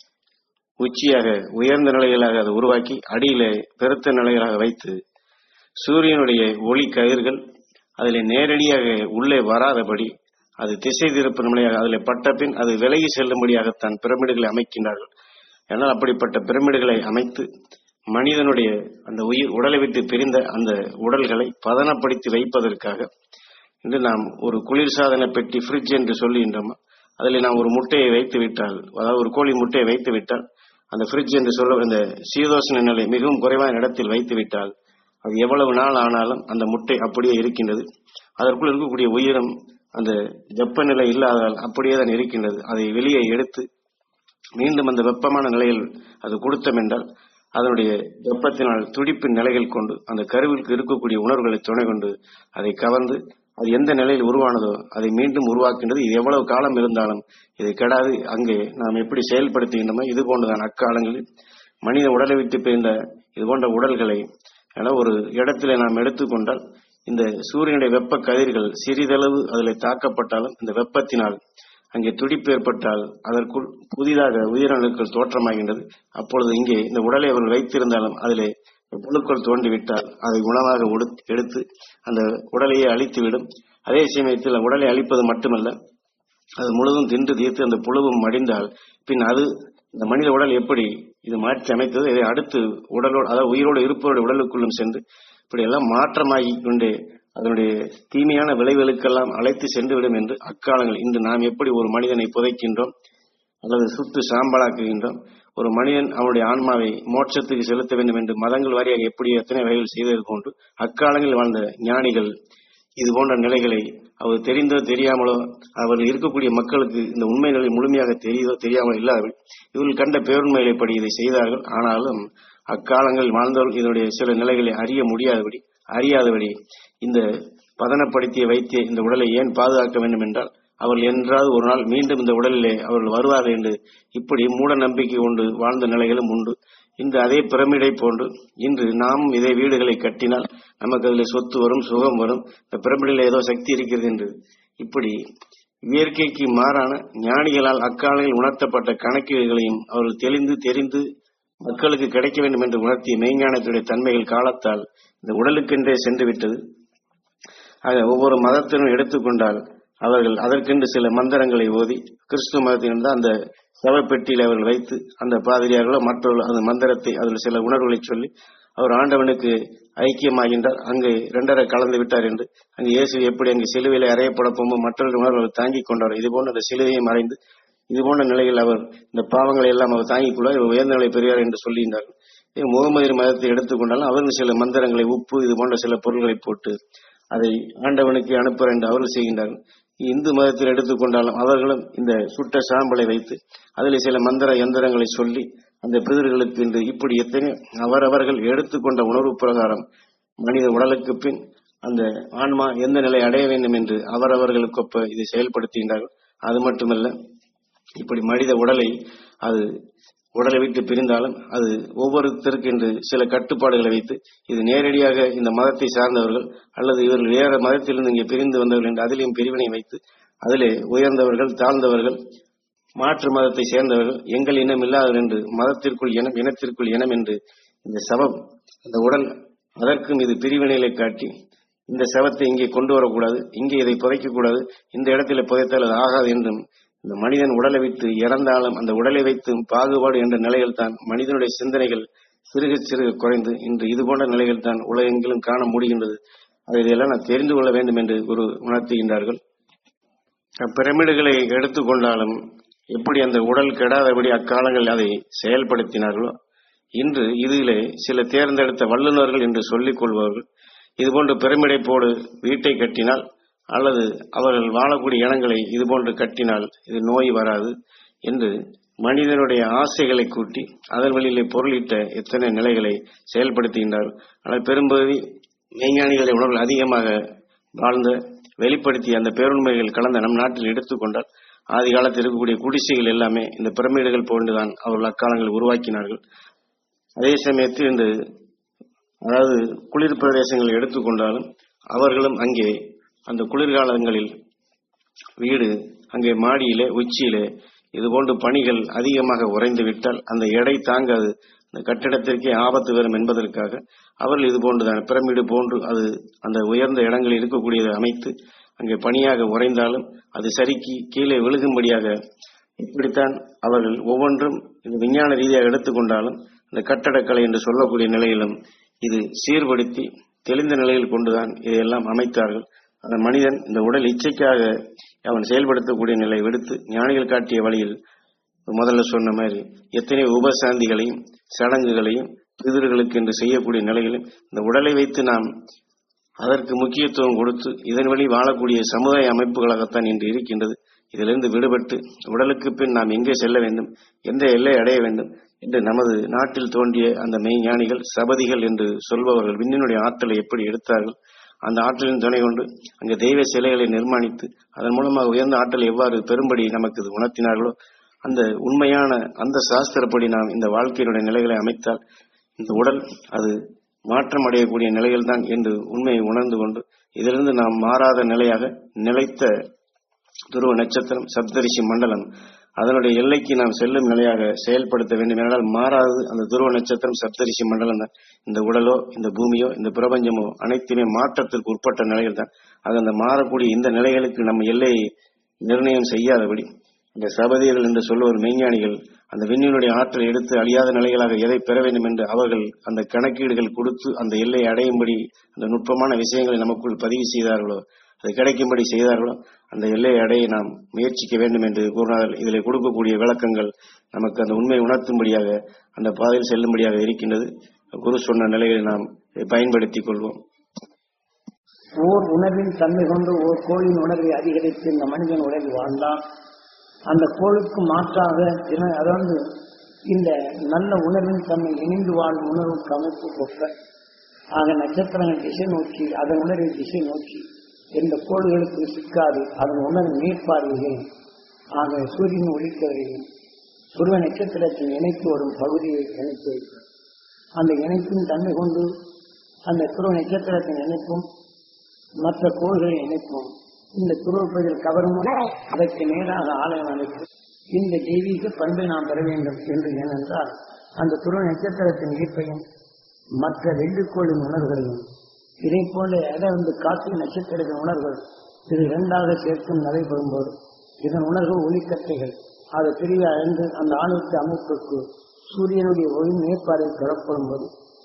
உச்சியாக உயர்ந்த நிலைகளாக அதை உருவாக்கி அடியிலே பெருத்த நிலைகளாக வைத்து சூரியனுடைய ஒளி கதிர்கள் அதில் நேரடியாக உள்ளே வராதபடி அது திசை திருப்பும் நிலையாக அதில் பட்ட பின் அது விலகி செல்லும்படியாகத்தான் பிரமிடுகளை அமைக்கின்றார்கள் ஏன்னால் அப்படிப்பட்ட பிரமிடுகளை அமைத்து மனிதனுடைய அந்த உயிர் உடலை விட்டு பிரிந்த அந்த உடல்களை பதனப்படுத்தி வைப்பதற்காக இன்று நாம் ஒரு குளிர்சாதன பெட்டி ஃப்ரிட்ஜ் என்று சொல்லுகின்றோம் அதில் நாம் ஒரு முட்டையை வைத்து விட்டால் அதாவது ஒரு கோழி முட்டையை வைத்து விட்டால் அந்த ஃப்ரிட்ஜ் என்று சொல்ல இந்த சீதோஷண நிலை மிகவும் குறைவான இடத்தில் வைத்து விட்டால் அது எவ்வளவு நாள் ஆனாலும் அந்த முட்டை அப்படியே இருக்கின்றது அதற்குள் இருக்கக்கூடிய உயிரும் அந்த வெப்பநிலை இல்லாதால் அப்படியே தான் இருக்கின்றது அதை வெளியே எடுத்து மீண்டும் அந்த வெப்பமான நிலையில் அது கொடுத்தோம் என்றால் அதனுடைய வெப்பத்தினால் துடிப்பின் நிலைகள் கொண்டு அந்த கருவிற்கு இருக்கக்கூடிய உணர்வுகளை துணை கொண்டு அதை கவர்ந்து அது எந்த நிலையில் உருவானதோ அதை மீண்டும் உருவாக்கின்றது இது எவ்வளவு காலம் இருந்தாலும் இது கெடாது அங்கே நாம் எப்படி செயல்படுத்துகின்றோமோ இது போன்றதான் அக்காலங்களில் மனித உடலை விட்டு பிரிந்த இது போன்ற உடல்களை என ஒரு இடத்துல நாம் எடுத்துக்கொண்டால் இந்த சூரியனுடைய வெப்ப கதிர்கள் சிறிதளவு அதில் தாக்கப்பட்டாலும் இந்த வெப்பத்தினால் அங்கே துடிப்பு ஏற்பட்டால் அதற்குள் புதிதாக உயிரணுக்கள் தோற்றமாகின்றது அப்பொழுது இங்கே இந்த உடலை அவர்கள் வைத்திருந்தாலும் அதிலே புழுக்கள் தோண்டிவிட்டால் அதை உணவாக எடுத்து அந்த உடலையே அழித்துவிடும் அதே சமயத்தில் உடலை அழிப்பது மட்டுமல்ல அது முழுதும் தின்று தீர்த்து அந்த புழுவும் மடிந்தால் பின் அது இந்த மனித உடல் எப்படி இது மாற்றி அமைத்தது இதை அடுத்து உடலோடு அதாவது உயிரோடு இருப்பவருடைய உடலுக்குள்ளும் சென்று இப்படி எல்லாம் மாற்றமாகி கொண்டே அதனுடைய தீமையான விளைவுகளுக்கெல்லாம் அழைத்து சென்றுவிடும் என்று அக்காலங்கள் இன்று நாம் எப்படி ஒரு மனிதனை புதைக்கின்றோம் அல்லது சுட்டு சாம்பலாக்குகின்றோம் ஒரு மனிதன் அவனுடைய ஆன்மாவை மோட்சத்துக்கு செலுத்த வேண்டும் என்று மதங்கள் வாரியாக எப்படி எத்தனை வகைகள் செய்தது போன்று அக்காலங்களில் வாழ்ந்த ஞானிகள் இது போன்ற நிலைகளை அவர் தெரிந்தோ தெரியாமலோ அவர்கள் இருக்கக்கூடிய மக்களுக்கு இந்த உண்மை நிலை முழுமையாக தெரியுதோ தெரியாமலோ இல்லாதபடி இவர்கள் கண்ட பேருண்மையிலைப்படி இதை செய்தார்கள் ஆனாலும் அக்காலங்களில் வாழ்ந்தவர்கள் இதனுடைய சில நிலைகளை அறிய முடியாதபடி அறியாதபடி இந்த பதனப்படுத்திய வைத்திய இந்த உடலை ஏன் பாதுகாக்க வேண்டும் என்றால் அவர்கள் என்றாவது ஒரு நாள் மீண்டும் இந்த உடலிலே அவர்கள் வருவார்கள் என்று இப்படி மூட நம்பிக்கை கொண்டு வாழ்ந்த நிலைகளும் உண்டு இந்த அதே பிரமிடை போன்று இன்று நாம் இதே வீடுகளை கட்டினால் நமக்கு அதில் சொத்து வரும் சுகம் வரும் இந்த பிரமிடில் ஏதோ சக்தி இருக்கிறது என்று இப்படி இயற்கைக்கு மாறான ஞானிகளால் அக்காலையில் உணர்த்தப்பட்ட கணக்கீடுகளையும் அவர்கள் தெளிந்து தெரிந்து மக்களுக்கு கிடைக்க வேண்டும் என்று உணர்த்திய மெய்ஞானத்துடைய தன்மைகள் காலத்தால் இந்த உடலுக்கென்றே சென்று விட்டது ஆக ஒவ்வொரு மதத்திலும் எடுத்துக்கொண்டால் அவர்கள் அதற்கென்று சில மந்திரங்களை ஓதி கிறிஸ்துவ மதத்திலிருந்து அந்த சவப்பெட்டியில் அவர்கள் வைத்து அந்த பாதிரியார்களோ மற்றவர்கள் அந்த மந்திரத்தை அதில் சில உணர்வுகளை சொல்லி அவர் ஆண்டவனுக்கு ஐக்கியமாகின்றார் அங்கு இரண்டரை கலந்து விட்டார் என்று அங்கு இயேசு எப்படி அங்கு சிலுவையில் அறையப்பட போகும்போது மற்றொரு உணர்வுகள் தாங்கிக் கொண்டார் இது போன்ற அந்த சிலுவையை மறைந்து இது போன்ற நிலையில் அவர் இந்த பாவங்களை எல்லாம் அவர் தாங்கிக் கொள்வார் இவர் உயர்ந்த நிலை பெரியார் என்று சொல்லுகின்றார் முகமது மதத்தை எடுத்துக்கொண்டாலும் அவர்கள் சில மந்திரங்களை உப்பு இது போன்ற சில பொருட்களை போட்டு அதை ஆண்டவனுக்கு அனுப்புற என்று அவர்கள் செய்கின்றார்கள் இந்து மதத்தில் எடுத்துக்கொண்டாலும் அவர்களும் இந்த சுட்ட சாம்பலை வைத்து அதில் சில மந்திர எந்திரங்களை சொல்லி அந்த பிதர்களுக்கு இன்று இப்படி எத்தனை அவரவர்கள் எடுத்துக்கொண்ட உணர்வு பிரகாரம் மனித உடலுக்கு பின் அந்த ஆன்மா எந்த நிலை அடைய வேண்டும் என்று அவரவர்களுக்கு ஒப்ப இதை செயல்படுத்துகின்றார்கள் அது மட்டுமல்ல இப்படி மனித உடலை அது உடலை விட்டு பிரிந்தாலும் அது ஒவ்வொருத்தருக்கு என்று சில கட்டுப்பாடுகளை வைத்து இது நேரடியாக இந்த மதத்தை சார்ந்தவர்கள் அல்லது இவர்கள் வேற மதத்திலிருந்து இங்கே பிரிந்து வந்தவர்கள் என்று அதிலையும் பிரிவினை வைத்து அதிலே உயர்ந்தவர்கள் தாழ்ந்தவர்கள் மாற்று மதத்தை சேர்ந்தவர்கள் எங்கள் இனம் இல்லாதவர் என்று மதத்திற்குள் இனம் இனத்திற்குள் இனம் என்று இந்த சவம் அந்த உடல் அதற்கும் இது பிரிவினைகளை காட்டி இந்த சவத்தை இங்கே கொண்டு வரக்கூடாது இங்கே இதை புதைக்கக்கூடாது இந்த இடத்துல புதைத்தால் அது ஆகாது என்றும் இந்த மனிதன் உடலை விட்டு இறந்தாலும் அந்த உடலை வைத்து பாகுபாடு என்ற நிலையில் தான் மனிதனுடைய சிந்தனைகள் சிறுக சிறுக குறைந்து இன்று இது போன்ற நிலைகள் தான் உலகெங்கிலும் காண முடிகின்றது அதை இதெல்லாம் நான் தெரிந்து கொள்ள வேண்டும் என்று ஒரு உணர்த்துகின்றார்கள் பிரமிடுகளை எடுத்துக்கொண்டாலும் எப்படி அந்த உடல் கெடாதபடி அக்காலங்களில் அதை செயல்படுத்தினார்களோ இன்று இதிலே சில தேர்ந்தெடுத்த வல்லுநர்கள் என்று சொல்லிக் கொள்பவர்கள் இதுபோன்று பிரமிடை போடு வீட்டை கட்டினால் அல்லது அவர்கள் வாழக்கூடிய இனங்களை இதுபோன்று கட்டினால் இது நோய் வராது என்று மனிதனுடைய ஆசைகளை கூட்டி அதன் வழியிலே பொருளிட்ட எத்தனை நிலைகளை செயல்படுத்துகின்றார்கள் ஆனால் பெரும்பகுதி மெய்ஞானிகளை உணர்வு அதிகமாக வாழ்ந்த வெளிப்படுத்திய அந்த பேருண்மைகள் கலந்த நம் நாட்டில் எடுத்துக்கொண்டால் ஆதி காலத்தில் இருக்கக்கூடிய குடிசைகள் எல்லாமே இந்த பிரமிடுகள் போன்றுதான் அவர்கள் அக்காலங்களில் உருவாக்கினார்கள் அதே சமயத்தில் இந்த அதாவது குளிர் பிரதேசங்களை எடுத்துக்கொண்டாலும் அவர்களும் அங்கே அந்த குளிர்காலங்களில் வீடு அங்கே மாடியிலே உச்சியிலே இது போன்று பணிகள் அதிகமாக உறைந்து விட்டால் அந்த எடை தாங்காது அந்த கட்டிடத்திற்கே ஆபத்து வரும் என்பதற்காக அவர்கள் இது போன்றுதான் பிரமிடு போன்று அது அந்த உயர்ந்த இடங்களில் இருக்கக்கூடியதை அமைத்து அங்கே பணியாக உறைந்தாலும் அது சரிக்கு கீழே விழுகும்படியாக இப்படித்தான் அவர்கள் ஒவ்வொன்றும் இந்த விஞ்ஞான ரீதியாக எடுத்துக்கொண்டாலும் இந்த கட்டடக்கலை என்று சொல்லக்கூடிய நிலையிலும் இது சீர்படுத்தி தெளிந்த நிலையில் கொண்டுதான் இதையெல்லாம் அமைத்தார்கள் அந்த மனிதன் இந்த உடல் இச்சைக்காக அவன் செயல்படுத்தக்கூடிய நிலை விடுத்து ஞானிகள் காட்டிய வழியில் முதல்ல சொன்ன மாதிரி எத்தனை உபசாந்திகளையும் சடங்குகளையும் பிதிர்களுக்கு என்று செய்யக்கூடிய நிலையிலும் இந்த உடலை வைத்து நாம் அதற்கு முக்கியத்துவம் கொடுத்து இதன் வழி வாழக்கூடிய சமுதாய அமைப்புகளாகத்தான் இன்று இருக்கின்றது இதிலிருந்து விடுபட்டு உடலுக்கு பின் நாம் எங்கே செல்ல வேண்டும் எந்த எல்லை அடைய வேண்டும் என்று நமது நாட்டில் தோன்றிய அந்த மெய்ஞானிகள் சபதிகள் என்று சொல்பவர்கள் விண்ணினுடைய ஆற்றலை எப்படி எடுத்தார்கள் அந்த ஆற்றலின் துணை கொண்டு அங்கு தெய்வ சிலைகளை நிர்மாணித்து அதன் மூலமாக உயர்ந்த ஆற்றலை எவ்வாறு பெரும்படி நமக்கு இது உணர்த்தினார்களோ அந்த உண்மையான அந்த சாஸ்திரப்படி நாம் இந்த வாழ்க்கையினுடைய நிலைகளை அமைத்தால் இந்த உடல் அது மாற்றம் அடையக்கூடிய நிலையில் தான் என்று உண்மையை உணர்ந்து கொண்டு இதிலிருந்து நாம் மாறாத நிலையாக நிலைத்த துருவ நட்சத்திரம் சப்தரிஷி மண்டலம் அதனுடைய எல்லைக்கு நாம் செல்லும் நிலையாக செயல்படுத்த வேண்டும் என்றால் மாறாது அந்த துருவ நட்சத்திரம் சப்தரிஷி மண்டலம் தான் இந்த உடலோ இந்த பூமியோ இந்த பிரபஞ்சமோ அனைத்துமே மாற்றத்திற்கு உட்பட்ட நிலையில் தான் அது அந்த மாறக்கூடிய இந்த நிலைகளுக்கு நம்ம எல்லையை நிர்ணயம் செய்யாதபடி இந்த சபதியர்கள் என்று சொல்லுவோர் மெய்ஞானிகள் அந்த விண்ணினுடைய ஆற்றலை எடுத்து அழியாத நிலைகளாக எதை பெற வேண்டும் என்று அவர்கள் அந்த கணக்கீடுகள் கொடுத்து அந்த எல்லையை அடையும்படி அந்த நுட்பமான விஷயங்களை நமக்குள் பதிவு செய்தார்களோ அது கிடைக்கும்படி செய்தார்களோ அந்த எல்லையை அடைய நாம் முயற்சிக்க வேண்டும் என்று கூறினார்கள் இதில் கொடுக்கக்கூடிய விளக்கங்கள் நமக்கு அந்த உண்மை உணர்த்தும்படியாக அந்த பாதையில் செல்லும்படியாக இருக்கின்றது குரு சொன்ன நிலைகளை நாம் இதை பயன்படுத்திக் கொள்வோம் ஓர் உணர்வின் தன்மை கொண்டு ஓர் கோளின் உணர்வை அதிகரித்து இந்த மனிதன் உலகில் வாழ்ந்தான் அந்த கோளுக்கு மாற்றாக தின- அதாவது இந்த நல்ல உணர்வின் தன்மை இணைந்து வாழும் உணர்வுக்கு அமைப்பு ஒப்ப ஆக நட்சத்திரங்கள் திசை நோக்கி அதன் உணர்வை திசை நோக்கி எந்த கோள்களுக்கு சிக்காது அதன் உணர்வு மேற்பார்வைகள் ஆக சூரியன் ஒளிக்கவரையும் துருவ நட்சத்திரத்தின் இணைத்து வரும் பகுதியை இணைத்து வைக்கும் அந்த இணைப்பின் தன்மை கொண்டு அந்த துருவ நட்சத்திரத்தின் இணைப்பும் மற்ற கோள்களை இணைப்போம் இந்த துருவப்பதில் கவரும் அதற்கு நேராக ஆலயம் அமைக்கும் இந்த தெய்வீக பண்பை நாம் பெற வேண்டும் என்று ஏனென்றால் அந்த துருவ நட்சத்திரத்தின் ஈர்ப்பையும் மற்ற வெள்ளிக்கோளின் உணர்வுகளையும் இதை போல அதாவது காற்று நட்சத்திரத்தின் உணர்வுகள் இது இரண்டாக சேர்க்கும் நடைபெறும் போது இதன் உணர்வு ஒளிக்கட்டைகள் அது பிரிவு அழிந்து அந்த ஆணையத்து அமைப்புக்கு சூரியனுடைய ஒளி மேற்பார்வை பெறப்படும் போது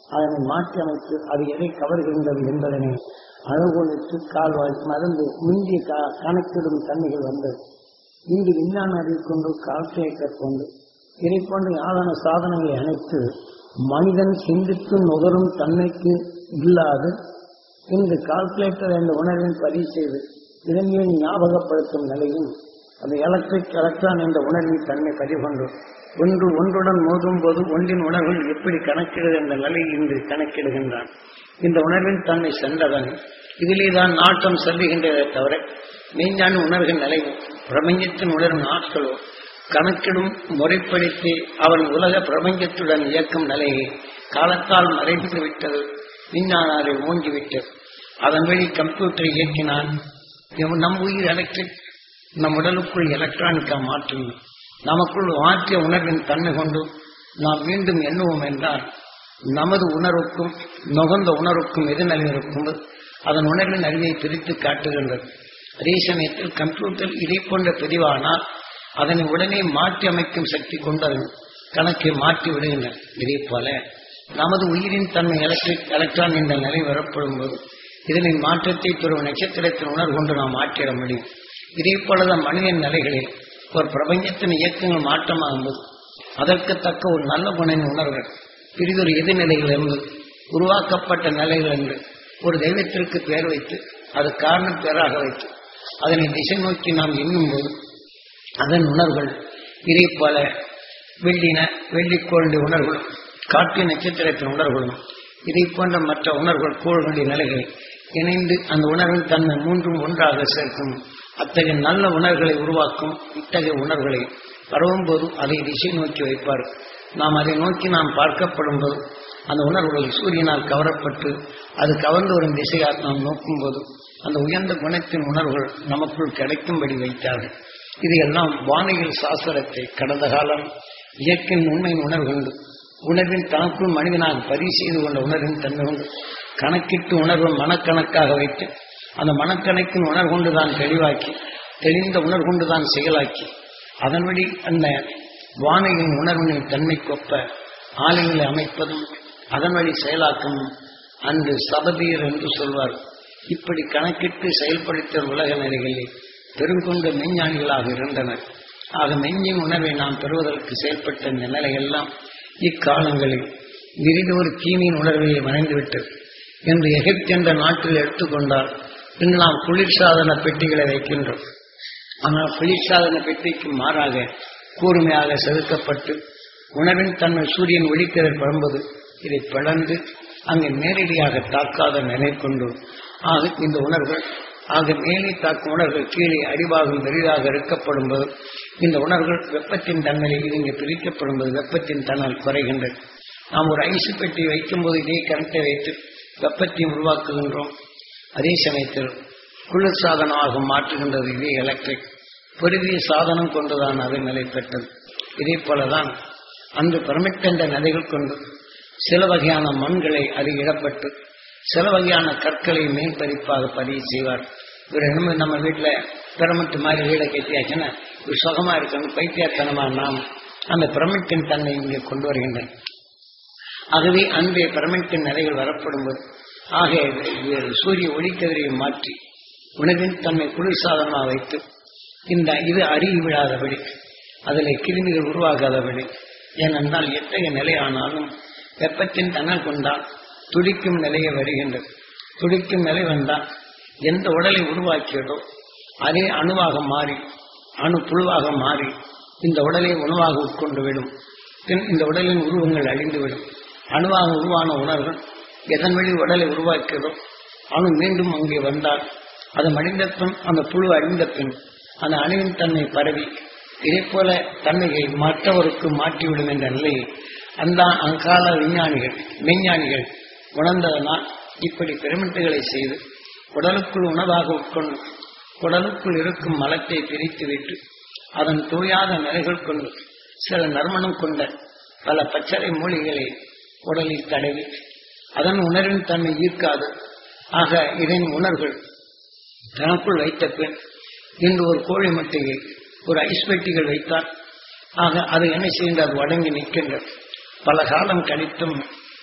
அதனை மாற்றி அமைத்து அது எதை கவர்கின்றது என்பதனை அளவுகளுக்கு கால்வாய் மறந்து முந்திய க- கணக்கிடும் தன்மைகள் வந்தது இங்கு விஞ்ஞான அறிவு கொண்டு கால்குலேட்டர் கொண்டு இதை போன்ற ஆளான சாதனங்களை அனைத்து மனிதன் சிந்தித்து நுகரும் தன்மைக்கு இல்லாது இன்று கால்குலேட்டர் என்ற உணர்வின் பதிவு செய்து இதன் மேல் ஞாபகப்படுத்தும் நிலையும் அது எலக்ட்ரிக் எலக்ட்ரான் என்ற உணர்வின் தன்மை பதிவு கொண்டு ஒன்று ஒன்றுடன் மோதும் போது ஒன்றின் உணர்வில் எப்படி கணக்கிடுது என்ற நிலையை இன்று கணக்கிடுகின்றான் இந்த உணர்வின் தன்மை சென்றவன் இதிலே தான் நாட்டம் செல்லுகின்றதை தவிர மெய்ஞான உணர்வின் நிலையும் பிரபஞ்சத்தின் உணர்வின் ஆற்றலோ கணக்கிடும் முறைப்படுத்தி அவன் உலக பிரபஞ்சத்துடன் இயக்கும் நிலையை காலத்தால் மறைந்து விட்டது விஞ்ஞானாரை ஓங்கிவிட்டது அதன் வழி கம்ப்யூட்டரை இயக்கினான் இவன் நம் உயிர் எலக்ட்ரிக் நம் உடலுக்குள் எலக்ட்ரானிக்கா மாற்றும் நமக்குள் மாற்றிய உணர்வின் தன்மை கொண்டு நாம் மீண்டும் எண்ணுவோம் என்றால் நமது உணர்வுக்கும் நுகர்ந்த உணர்வுக்கும் எதிர்நிலை இருக்கும் அதன் உணர்வின் அறிவை பிரித்து காட்டுகின்றது அதே சமயத்தில் கம்ப்யூட்டர் இதை போன்ற பதிவானால் அதனை உடனே மாற்றி அமைக்கும் சக்தி கொண்டு அதன் கணக்கை மாற்றி விடுகின்றன இதே போல நமது உயிரின் தன்மை எலக்ட்ரிக் எலக்ட்ரான் என்ற நிலை வரப்படும் போது இதனை மாற்றத்தை பெறும் நட்சத்திரத்தின் உணர்வு கொண்டு நாம் மாற்றிட முடியும் இதே போலதான் மனிதன் நிலைகளில் ஒரு பிரபஞ்சத்தின் இயக்கங்கள் மாற்றமாகும் போது அதற்கு தக்க ஒரு நல்ல குணின் உணர்வு பிரிதொரு எதிர்நிலைகள் இருந்து உருவாக்கப்பட்ட நிலைகள் என்று ஒரு தெய்வத்திற்கு பெயர் வைத்து அது காரண பெயராக வைத்து அதனை திசை நோக்கி நாம் எண்ணும்போது அதன் உணர்வுகள் இதே போல வெள்ளின வெள்ளிக்கோளுடைய உணர்வுகளும் காட்டு நட்சத்திரத்தின் உணர்வுகளும் இதை போன்ற மற்ற உணர்வுகள் கோள்களுடைய நிலைகள் இணைந்து அந்த உணர்வின் தன்மை மூன்றும் ஒன்றாக சேர்க்கும் அத்தகைய நல்ல உணர்வுகளை உருவாக்கும் இத்தகைய உணர்வுகளை பரவும்போது அதை திசை நோக்கி வைப்பார் நாம் அதை நோக்கி நாம் பார்க்கப்படும் போது அந்த உணர்வுகள் சூரியனால் கவரப்பட்டு அது கவர்ந்து வரும் திசையாக நாம் நோக்கும்போது அந்த உயர்ந்த குணத்தின் உணர்வுகள் நமக்குள் கிடைக்கும்படி வைத்தார்கள் இதையெல்லாம் வானியல் சாஸ்திரத்தை கடந்த காலம் இயற்கையின் உண்மையின் உணர்வு கொண்டு உணர்வின் தனக்குள் மனிதனாக பதிவு செய்து கொண்ட உணர்வின் தன்மை கொண்டு கணக்கிட்டு உணர்வு மனக்கணக்காக வைத்து அந்த மனக்கணக்கின் உணர்வு கொண்டு தான் தெளிவாக்கி தெளிந்த உணர்வு கொண்டு தான் செயலாக்கி அதன் வழி அந்த வானையின் உணர்வின் தன்மைக்கொப்ப ஆலைகளை அமைப்பதும் அதன் வழி செயலாக்கும் அன்று சபதீர் என்று சொல்வார் இப்படி கணக்கிட்டு செயல்படுத்த உலக நிலைகளில் பெருங்கொண்ட மெஞ்ஞானிகளாக இருந்தனர் ஆக மெஞ்சின் உணர்வை நாம் பெறுவதற்கு செயல்பட்ட இந்த நிலையெல்லாம் இக்காலங்களில் விரிதொரு தீமையின் உணர்வை மறைந்துவிட்டது என்று எகிப்து என்ற நாட்டில் எடுத்துக்கொண்டால் இன்று நாம் குளிர்சாதன பெட்டிகளை வைக்கின்றோம் ஆனால் குளிர்சாதன பெட்டிக்கு மாறாக கூர்மையாக செதுக்கப்பட்டு உணவின் தன்மை சூரியன் ஒளிக்கதிர் படும்போது இதை பிளந்து அங்கு நேரடியாக தாக்காத நிலை கொண்டு ஆக இந்த உணர்வுகள் ஆக மேலே தாக்கும் உணர்வுகள் கீழே அடிபாகம் பெரிதாக இருக்கப்படும் போது இந்த உணர்வுகள் வெப்பத்தின் தன்மையில் இது இங்கு பிரிக்கப்படும் போது வெப்பத்தின் தன்னால் குறைகின்றது நாம் ஒரு ஐசு பெட்டி வைக்கும்போது இதே கரண்ட்டை வைத்து வெப்பத்தை உருவாக்குகின்றோம் அதே சமயத்தில் குளிர் சாதனமாக மாற்றுகின்றது இதே எலக்ட்ரிக் பெருகிய சாதனம் கொண்டுதான் அது நிலை பெற்றது இதே போலதான் அந்த பிரமிட் என்ற நிலைகள் கொண்டு சில வகையான மண்களை அது இடப்பட்டு சில வகையான கற்களை மேற்பரிப்பாக பதிவு செய்வார் இவர் நம்ம நம்ம வீட்டில் பிரமிட்டு மாதிரி வீடை கட்டியாச்சுன்னா ஒரு சுகமா இருக்கணும் பைத்தியத்தனமா நாம் அந்த பிரமிட்டின் தன்னை இங்கே கொண்டு வருகின்றன ஆகவே அந்த பிரமிட்டின் நிலைகள் வரப்படும்போது ஆக இது சூரிய ஒளிக்கதிரையை மாற்றி உணவின் தன்மை குளிர்சாதனமாக வைத்து இந்த இது அறிவு விடாதபடி அதில் கிருமிகள் உருவாகாதபடி ஏனென்றால் எத்தகைய நிலையானாலும் வெப்பத்தின் தன்னால் கொண்டால் துடிக்கும் நிலையை வருகின்றது துடிக்கும் நிலை வந்தால் எந்த உடலை உருவாக்கியதோ அதே அணுவாக மாறி அணு புழுவாக மாறி இந்த உடலை உணவாக உட்கொண்டு விடும் பின் இந்த உடலின் உருவங்கள் அழிந்துவிடும் அணுவாக உருவான உணர்வுகள் எதன் வழி உடலை உருவாக்கியதோ அணு மீண்டும் அங்கே வந்தால் அது மடிந்த பின் அந்த புழு அழிந்த பின் அந்த அணுவின் தன்மை பரவி இதே போல தன்மையை மற்றவருக்கு மாற்றிவிடும் என்ற நிலையை அந்த அங்கால விஞ்ஞானிகள் மெஞ்ஞானிகள் உணர்ந்ததனால் இப்படி பிரமிட்டுகளை செய்து உடலுக்குள் உணவாக உட்கொண்டு உடலுக்குள் இருக்கும் மலத்தை பிரித்து விட்டு அதன் தூயாத நிலைகள் கொண்டு சில நறுமணம் கொண்ட பல பச்சரை மூலிகளை உடலில் தடவி அதன் உணர்வின் தன்மை ஈர்க்காது ஆக இதன் உணர்வுகள் தனக்குள் வைத்த பின் இன்று ஒரு கோழி முட்டையை ஒரு ஐஸ் பெட்டிகள் வைத்தால் ஆக அது என்ன செய்கின்ற அது வடங்கி நிற்கின்றது பல காலம் கழித்தும்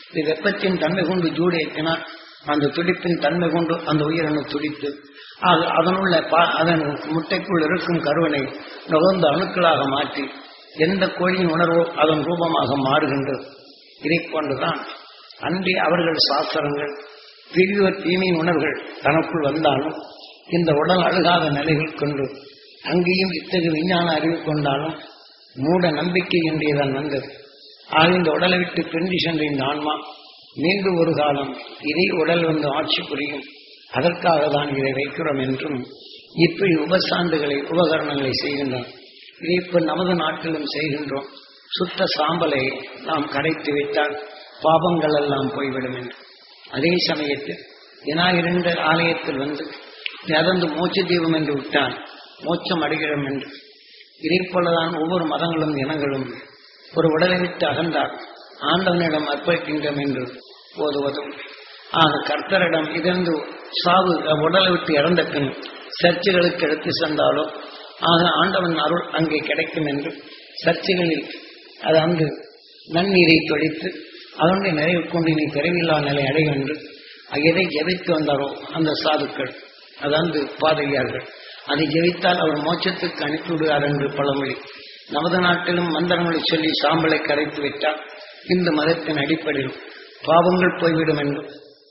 இது வெப்பத்தின் தன்மை கொண்டு ஜூடு ஏற்றினால் அந்த துடிப்பின் தன்மை கொண்டு அந்த உயிரணு துடித்து அது அதனுள்ள பா- அதன் முட்டைக்குள் இருக்கும் கருவனை நுகர்ந்த அணுக்களாக மாற்றி எந்த கோழியின் உணர்வோ அதன் ரூபமாக மாறுகின்றது இதை போன்றுதான் அன்றி அவர்கள் சாஸ்திரங்கள் பிரியோர் தீமையின் உணர்வுகள் தனக்குள் வந்தாலும் இந்த உடல் அழுகாத நிலைகள் கொண்டு அங்கேயும் இத்தகைய விஞ்ஞான அறிவு கொண்டாலும் மூட நம்பிக்கை என்றேதான் வந்தது ஆக இந்த உடலை விட்டு பிரிந்து சென்ற இந்த ஆன்மா மீண்டும் ஒரு காலம் இதே உடல் வந்து ஆட்சி புரியும் அதற்காக தான் இதை வைக்கிறோம் என்றும் இப்படி உபசாந்துகளை உபகரணங்களை செய்கின்றோம் இதை இப்ப நமது நாட்டிலும் செய்கின்றோம் சுத்த சாம்பலை நாம் கரைத்து விட்டால் பாபங்கள் எல்லாம் போய்விடும் என்று அதே சமயத்தில் விநாயகர் ஆலயத்தில் வந்து அதந்து மோட்ச தீபம் என்று விட்டால் மோட்சம் அடைகிறோம் என்று இதே போலதான் ஒவ்வொரு மதங்களும் இனங்களும் ஒரு உடலை விட்டு அகன்றால் ஆண்டவனிடம் அர்ப்பணிக்கின்றோம் என்று போதுவதும் ஆக கர்த்தரிடம் இதிருந்து சாவு உடலை விட்டு இறந்த பின் சர்ச்சுகளுக்கு எடுத்து சென்றாலோ ஆக ஆண்டவன் அருள் அங்கே கிடைக்கும் என்று சர்ச்சுகளில் அது அங்கு நன்னீரை தொழித்து அதனுடைய நிறைவு கொண்டு நீ பிறவில்லா நிலை அடையும் என்று எதை ஜெபித்து வந்தாரோ அந்த சாதுக்கள் அதாவது பாதையார்கள் அதை ஜெயித்தால் அவர் மோட்சத்துக்கு அனுப்பிவிடுவார் என்று பழமொழி நமது நாட்டிலும் மந்திரங்களை சொல்லி சாம்பலை கரைத்து விட்டால் இந்த மதத்தின் அடிப்படையில் பாவங்கள் போய்விடும் என்றும்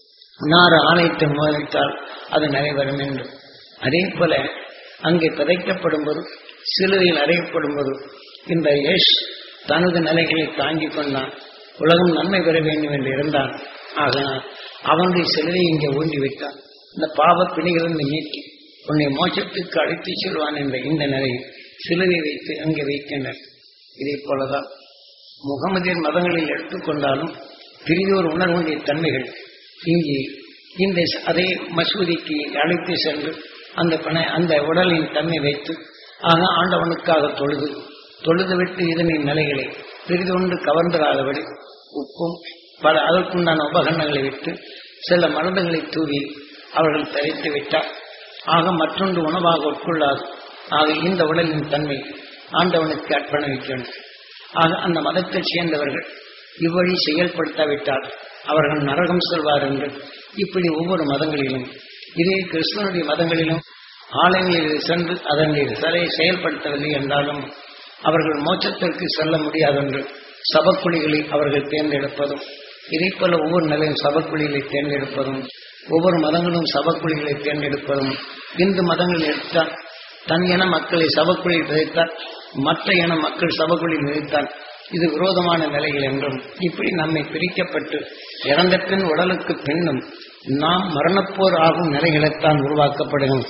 நாறு ஆலயத்தை முதலிட்டால் அது நிறைவேறும் என்றும் அதே போல அங்கே புதைக்கப்படும் போது சிலுவையில் அறையப்படும் போது இந்த யேஷ் தனது நிலைகளை தாங்கிக் கொண்டான் உலகம் நன்மை பெற வேண்டும் என்று இருந்தான் ஆகினால் அவனுடைய சிலுவை இங்கே ஊண்டி விட்டான் இந்த பாவ பிணிகளிலிருந்து நீக்கி உன்னை மோட்சத்துக்கு அழைத்துச் செல்வான் என்ற இந்த நிலையில் சிலுவை வைத்து அங்கே வைக்கின்றனர் இதே போலதான் முகமதியர் மதங்களில் எடுத்துக்கொண்டாலும் பிரிதோர் உணர்வுடைய தன்மைகள் இங்கே இந்த ச- அதே மசூதிக்கு அழைத்து சென்று அந்த பண அந்த உடலின் தன்மை வைத்து ஆக ஆண்டவனுக்காக தொழுது தொழுது விட்டு இதனின் நிலைகளை பிரிதொன்று கவர்ந்தராதபடி உப்பும் பல அதற்குண்டான உபகரணங்களை விட்டு சில மருந்துகளை தூவி அவர்கள் தரித்து விட்டார் ஆக மற்றொன்று உணவாக உட்கொள்ளாது ஆக இந்த உடலின் தன்மை ஆண்டவனுக்கு அர்ப்பணிக்கணும் ஆக அந்த மதத்தைச் சேர்ந்தவர்கள் இவ்வழி செயல்படுத்தாவிட்டால் அவர்கள் நரகம் செல்வார் என்று இப்படி ஒவ்வொரு மதங்களிலும் இதே கிறிஸ்துவனுடைய மதங்களிலும் ஆலயங்களில் சென்று அதனுடைய சிலையை செயல்படுத்தவில்லை என்றாலும் அவர்கள் மோட்சத்திற்கு செல்ல முடியாதென்று சபக்குழிகளை அவர்கள் தேர்ந்தெடுப்பதும் இதே போல ஒவ்வொரு நிலையும் சபக்குழிகளை தேர்ந்தெடுப்பதும் ஒவ்வொரு மதங்களும் சபக்குழிகளை தேர்ந்தெடுப்பதும் இந்து மதங்கள் எடுத்தால் தன் இன மக்களை சபக்குழியில் விதைத்தால் மற்ற இன மக்கள் சபக்குழியில் விதைத்தால் இது விரோதமான நிலைகள் என்றும் இப்படி நம்மை பிரிக்கப்பட்டு இறந்த பின் உடலுக்கு பின்னும் நாம் மரணப்போர் ஆகும் நிலைகளைத்தான் உருவாக்கப்படுகிறோம்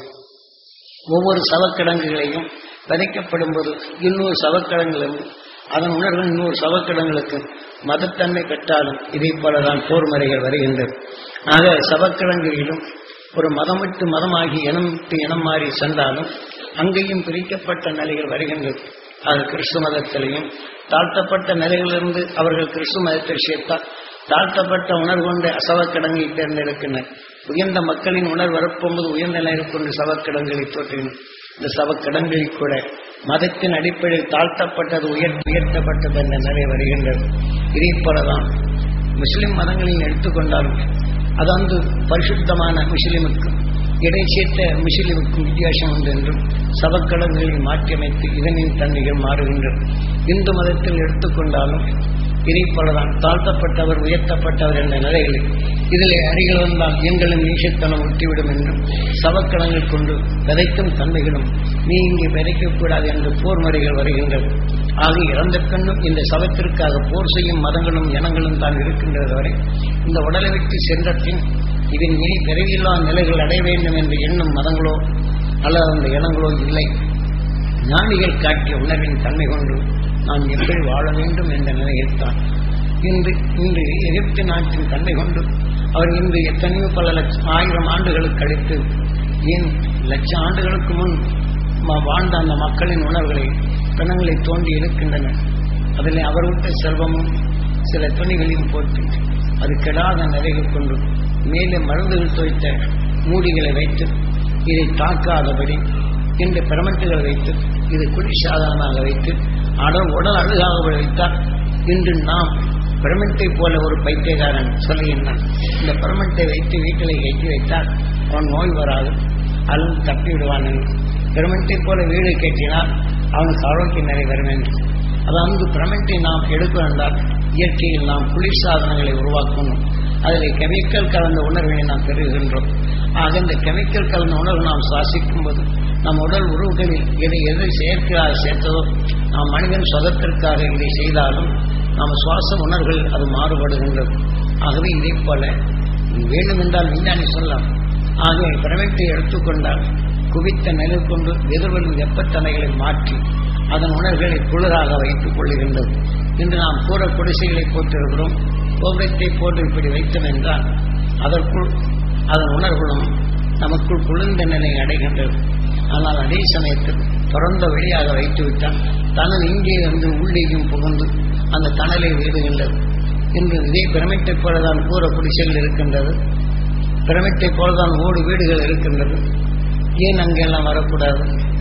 ஒவ்வொரு சவக்கிடங்குகளையும் விதைக்கப்படும் போது இன்னொரு சவக்கிடங்களும் அதன் உணர்வு இன்னொரு சவக்கிடங்களுக்கு மதத்தன்மை பெற்றாலும் இதே போலதான் போர் முறைகள் வருகின்றது ஆக சவக்கிடங்குகளிலும் ஒரு மதம் விட்டு மதமாகி இனம் விட்டு இனம் மாறி சென்றாலும் அங்கேயும் பிரிக்கப்பட்ட நிலைகள் வருகின்றது அது கிறிஸ்து மதத்திலையும் தாழ்த்தப்பட்ட நிலையிலிருந்து அவர்கள் கிறிஸ்து மதத்தை சேர்த்தால் தாழ்த்தப்பட்ட உணர்வு கொண்ட சவக்கிடங்கை தேர்ந்தெடுக்கின்றனர் உயர்ந்த மக்களின் உணர்வு வரப்போகும்போது உயர்ந்த நிலையில் கொண்டு சவக்கிடங்களை தோற்றினர் இந்த சவக்கிடங்களில் கூட மதத்தின் அடிப்படையில் தாழ்த்தப்பட்டது உயர் உயர்த்தப்பட்டது என்ற நிலை வருகின்றது இதே போலதான் முஸ்லிம் மதங்களில் எடுத்துக்கொண்டாலும் அது வந்து பரிசுத்தமான முஸ்லிமுக்கும் இடை சேர்த்த முஸ்லிமுக்கும் வித்தியாசம் உண்டு என்றும் சவக்கடல்களை மாற்றியமைத்து இதனின் தன்மைகள் மாறுகின்றன இந்து மதத்தில் எடுத்துக்கொண்டாலும் இதை போலதான் தாழ்த்தப்பட்டவர் உயர்த்தப்பட்டவர் என்ற நிலைகளில் இதில் அருகில் வந்தால் எங்களும் நீசத்தனம் ஒட்டிவிடும் என்றும் சவக்கடங்கள் கொண்டு விதைக்கும் தன்மைகளும் நீ இங்கே விதைக்கக்கூடாது என்று போர் முறைகள் வருகின்றது ஆக இறந்த பின்னும் இந்த சவத்திற்காக போர் செய்யும் மதங்களும் இனங்களும் தான் இருக்கின்றது வரை இந்த உடலை விட்டு சென்ற பின் இதன் இனி பிறவியில்லா நிலைகள் அடைய வேண்டும் என்று எண்ணும் மதங்களோ அல்லது அந்த இனங்களோ இல்லை ஞானிகள் காட்டிய உணர்வின் தன்மை கொண்டு நாம் எப்படி வாழ வேண்டும் என்ற நிலையில்தான் இன்று இன்று எகிப்து நாட்டின் தன்மை கொண்டு அவர் இன்று எத்தனையோ பல லட்சம் ஆயிரம் ஆண்டுகளுக்கு கழித்து ஏன் லட்சம் ஆண்டுகளுக்கு முன் ம- வாழ்ந்த அந்த மக்களின் உணர்வுகளை பிணங்களை தோண்டி இருக்கின்றன அதில் அவர் விட்ட செல்வமும் சில துணிகளையும் போட்டு அது கெடாத நிலைகள் கொண்டு மேலே மருந்துகள் தோய்த்த மூடிகளை வைத்து இதை தாக்காதபடி இந்த பிரமட்டுகள் வைத்து இது குளிர்சாதனமாக வைத்து அடல் உடல் அழுகாக வைத்தால் இன்று நாம் பிரமிட்டை போல ஒரு பைத்தியக்காரன் சொல்லுகின்றான் இந்த பிரமிட்டை வைத்து வீட்டில் கட்டி வைத்தால் அவன் நோய் வராது அல்லது தப்பி விடுவான் என்று பிரமிட்டை போல வீடு கட்டினால் அவனுக்கு ஆரோக்கிய நிலை வரும் என்று அதாவது பிரமிட்டை நாம் எடுக்க வேண்டால் இயற்கையில் நாம் குளிர் சாதனங்களை உருவாக்கணும் அதில் கெமிக்கல் கலந்த உணர்வினை நாம் பெறுகின்றோம் ஆக இந்த கெமிக்கல் கலந்த உணர்வு நாம் சுவாசிக்கும் போது நம் உடல் உறவுகளில் எதை எதை செயற்கையாக சேர்த்ததோ நாம் மனிதன் சொதத்திற்காக இதை செய்தாலும் நம்ம சுவாச உணர்வுகள் அது மாறுபடுகின்றது ஆகவே இதை போல வேண்டுமென்றால் விஞ்ஞானி சொல்லலாம் ஆகவே பிரமிட்டை எடுத்துக்கொண்டால் குவித்த நிலை கொண்டு எதிர்வரும் வெப்பத்தலைகளை மாற்றி அதன் உணர்வுகளை குளிராக வைத்துக் கொள்ளுகின்றது இன்று நாம் கூற குடிசைகளை போட்டிருக்கிறோம் கோபுரத்தை போட்டு இப்படி வைத்தோம் என்றால் அதற்குள் அதன் உணர்வுகளும் நமக்குள் குளிர்ந்த நிலை அடைகின்றது ஆனால் அதே சமயத்தில் திறந்த வெளியாக வைத்துவிட்டால் தனது இங்கே வந்து உள்ளேயும் புகுந்து அந்த தணலை வீடுகின்றது இன்று இதே பிரமிட்டை போலதான் கூற குடிசைகள் இருக்கின்றது பிரமிட்டை போலதான் ஓடு வீடுகள் இருக்கின்றது ஏன் அங்கெல்லாம் வரக்கூடாது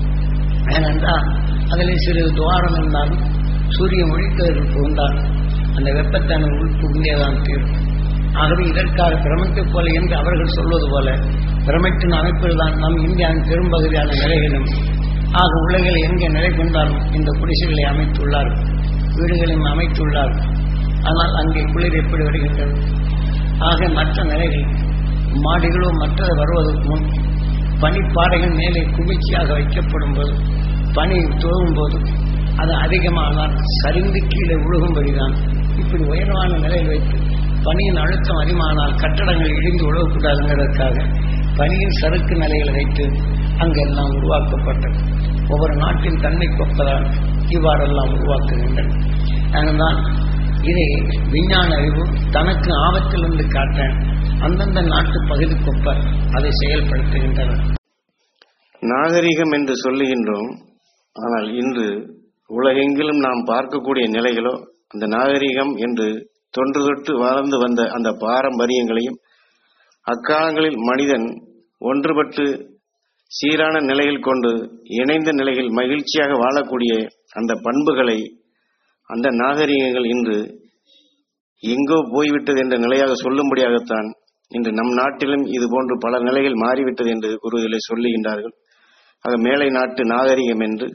ஏனென்றால் அதில் சிறு துவாரம் இருந்தாலும் சூரிய மொழிக்கதிர்கள் புகுந்தால் அந்த வெப்பத்தனை உள் புகுந்தேதான் தீரும் ஆகவே இதற்காக பிரமிட்டை போல என்று அவர்கள் சொல்வது போல பிரமிட்டின் அமைப்பில் தான் நம் இந்தியாவின் பெரும்பகுதியான நிலைகளும் ஆக உலகில் எங்கே நிலை கொண்டாலும் இந்த குடிசைகளை அமைத்துள்ளார்கள் வீடுகளையும் அமைத்துள்ளார்கள் ஆனால் அங்கே குளிர் எப்படி வருகின்றது ஆக மற்ற நிலைகள் மாடிகளோ மற்றது வருவதற்கு முன் பனிப்பாறைகள் மேலே குமிழ்ச்சியாக வைக்கப்படும் போது பனி தோவும் போது அது அதிகமானால் சரிந்து கீழே விழுகும்படிதான் இப்படி உயர்வான நிலையில் வைத்து பனியின் அழுத்தம் அதிகமானால் கட்டடங்கள் இடிந்து விழக்கூடாதுங்கிறதுக்காக பனியின் சறுக்கு நிலையில் வைத்து அங்கெல்லாம் உருவாக்கப்பட்டது ஒவ்வொரு நாட்டின் தன்மை கொப்பதால் இவ்வாறெல்லாம் உருவாக்குகின்றன அதனால் இதை விஞ்ஞான அறிவு தனக்கு ஆபத்திலிருந்து காட்ட அந்தந்த நாட்டு பகுதி கொப்ப அதை செயல்படுத்துகின்றனர் நாகரிகம் என்று சொல்லுகின்றோம் ஆனால் இன்று உலகெங்கிலும் நாம் பார்க்கக்கூடிய நிலைகளோ அந்த நாகரிகம் என்று தொன்று தொட்டு வாழ்ந்து வந்த அந்த பாரம்பரியங்களையும் அக்காலங்களில் மனிதன் ஒன்றுபட்டு சீரான நிலையில் கொண்டு இணைந்த நிலையில் மகிழ்ச்சியாக வாழக்கூடிய அந்த பண்புகளை அந்த நாகரிகங்கள் இன்று எங்கோ போய்விட்டது என்ற நிலையாக சொல்லும்படியாகத்தான் இன்று நம் நாட்டிலும் இது போன்று பல நிலைகள் மாறிவிட்டது என்று குருவிலை சொல்லுகின்றார்கள் ஆக மேலை நாட்டு நாகரிகம் என்று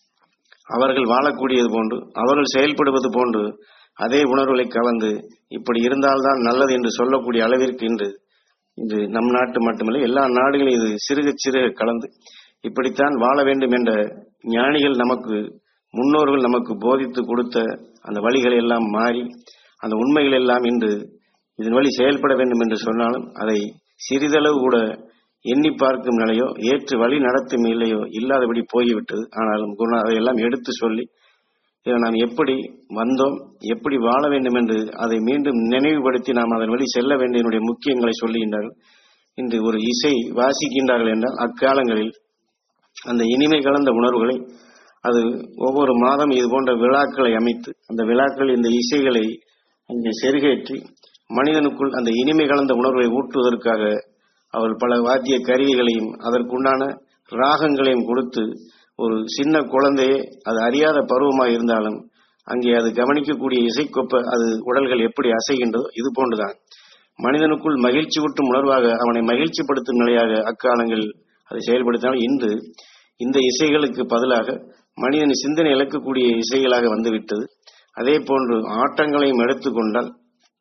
அவர்கள் வாழக்கூடியது போன்று அவர்கள் செயல்படுவது போன்று அதே உணர்வுகளை கலந்து இப்படி இருந்தால்தான் நல்லது என்று சொல்லக்கூடிய அளவிற்கு இன்று இன்று நம் நாட்டு மட்டுமல்ல எல்லா நாடுகளும் இது சிறுக சிறுக கலந்து இப்படித்தான் வாழ வேண்டும் என்ற ஞானிகள் நமக்கு முன்னோர்கள் நமக்கு போதித்து கொடுத்த அந்த வழிகளை எல்லாம் மாறி அந்த உண்மைகள் எல்லாம் இன்று இதன் வழி செயல்பட வேண்டும் என்று சொன்னாலும் அதை சிறிதளவு கூட எண்ணி பார்க்கும் நிலையோ ஏற்று வழி நடத்தும் இல்லையோ இல்லாதபடி போய்விட்டது ஆனாலும் குருநாதர் அதையெல்லாம் எடுத்து சொல்லி இதை நாம் எப்படி வந்தோம் எப்படி வாழ வேண்டும் என்று அதை மீண்டும் நினைவுபடுத்தி நாம் அதன் வழி செல்ல வேண்டியனுடைய முக்கியங்களை சொல்லுகின்றார்கள் இன்று ஒரு இசை வாசிக்கின்றார்கள் என்றால் அக்காலங்களில் அந்த இனிமை கலந்த உணர்வுகளை அது ஒவ்வொரு மாதம் இது போன்ற விழாக்களை அமைத்து அந்த விழாக்கள் இந்த இசைகளை அங்கே செருகேற்றி மனிதனுக்குள் அந்த இனிமை கலந்த உணர்வை ஊட்டுவதற்காக அவர் பல வாத்திய கருவிகளையும் அதற்குண்டான ராகங்களையும் கொடுத்து ஒரு சின்ன குழந்தையே அது அறியாத பருவமாக இருந்தாலும் அங்கே அது கவனிக்கக்கூடிய இசைக்கொப்ப அது உடல்கள் எப்படி அசைகின்றதோ இது போன்றுதான் மனிதனுக்குள் மகிழ்ச்சி ஊட்டும் உணர்வாக அவனை மகிழ்ச்சிப்படுத்தும் நிலையாக அக்காலங்கள் அதை செயல்படுத்தினால் இன்று இந்த இசைகளுக்கு பதிலாக மனிதன் சிந்தனை இழக்கக்கூடிய இசைகளாக வந்துவிட்டது அதே போன்று ஆட்டங்களையும் எடுத்துக்கொண்டால்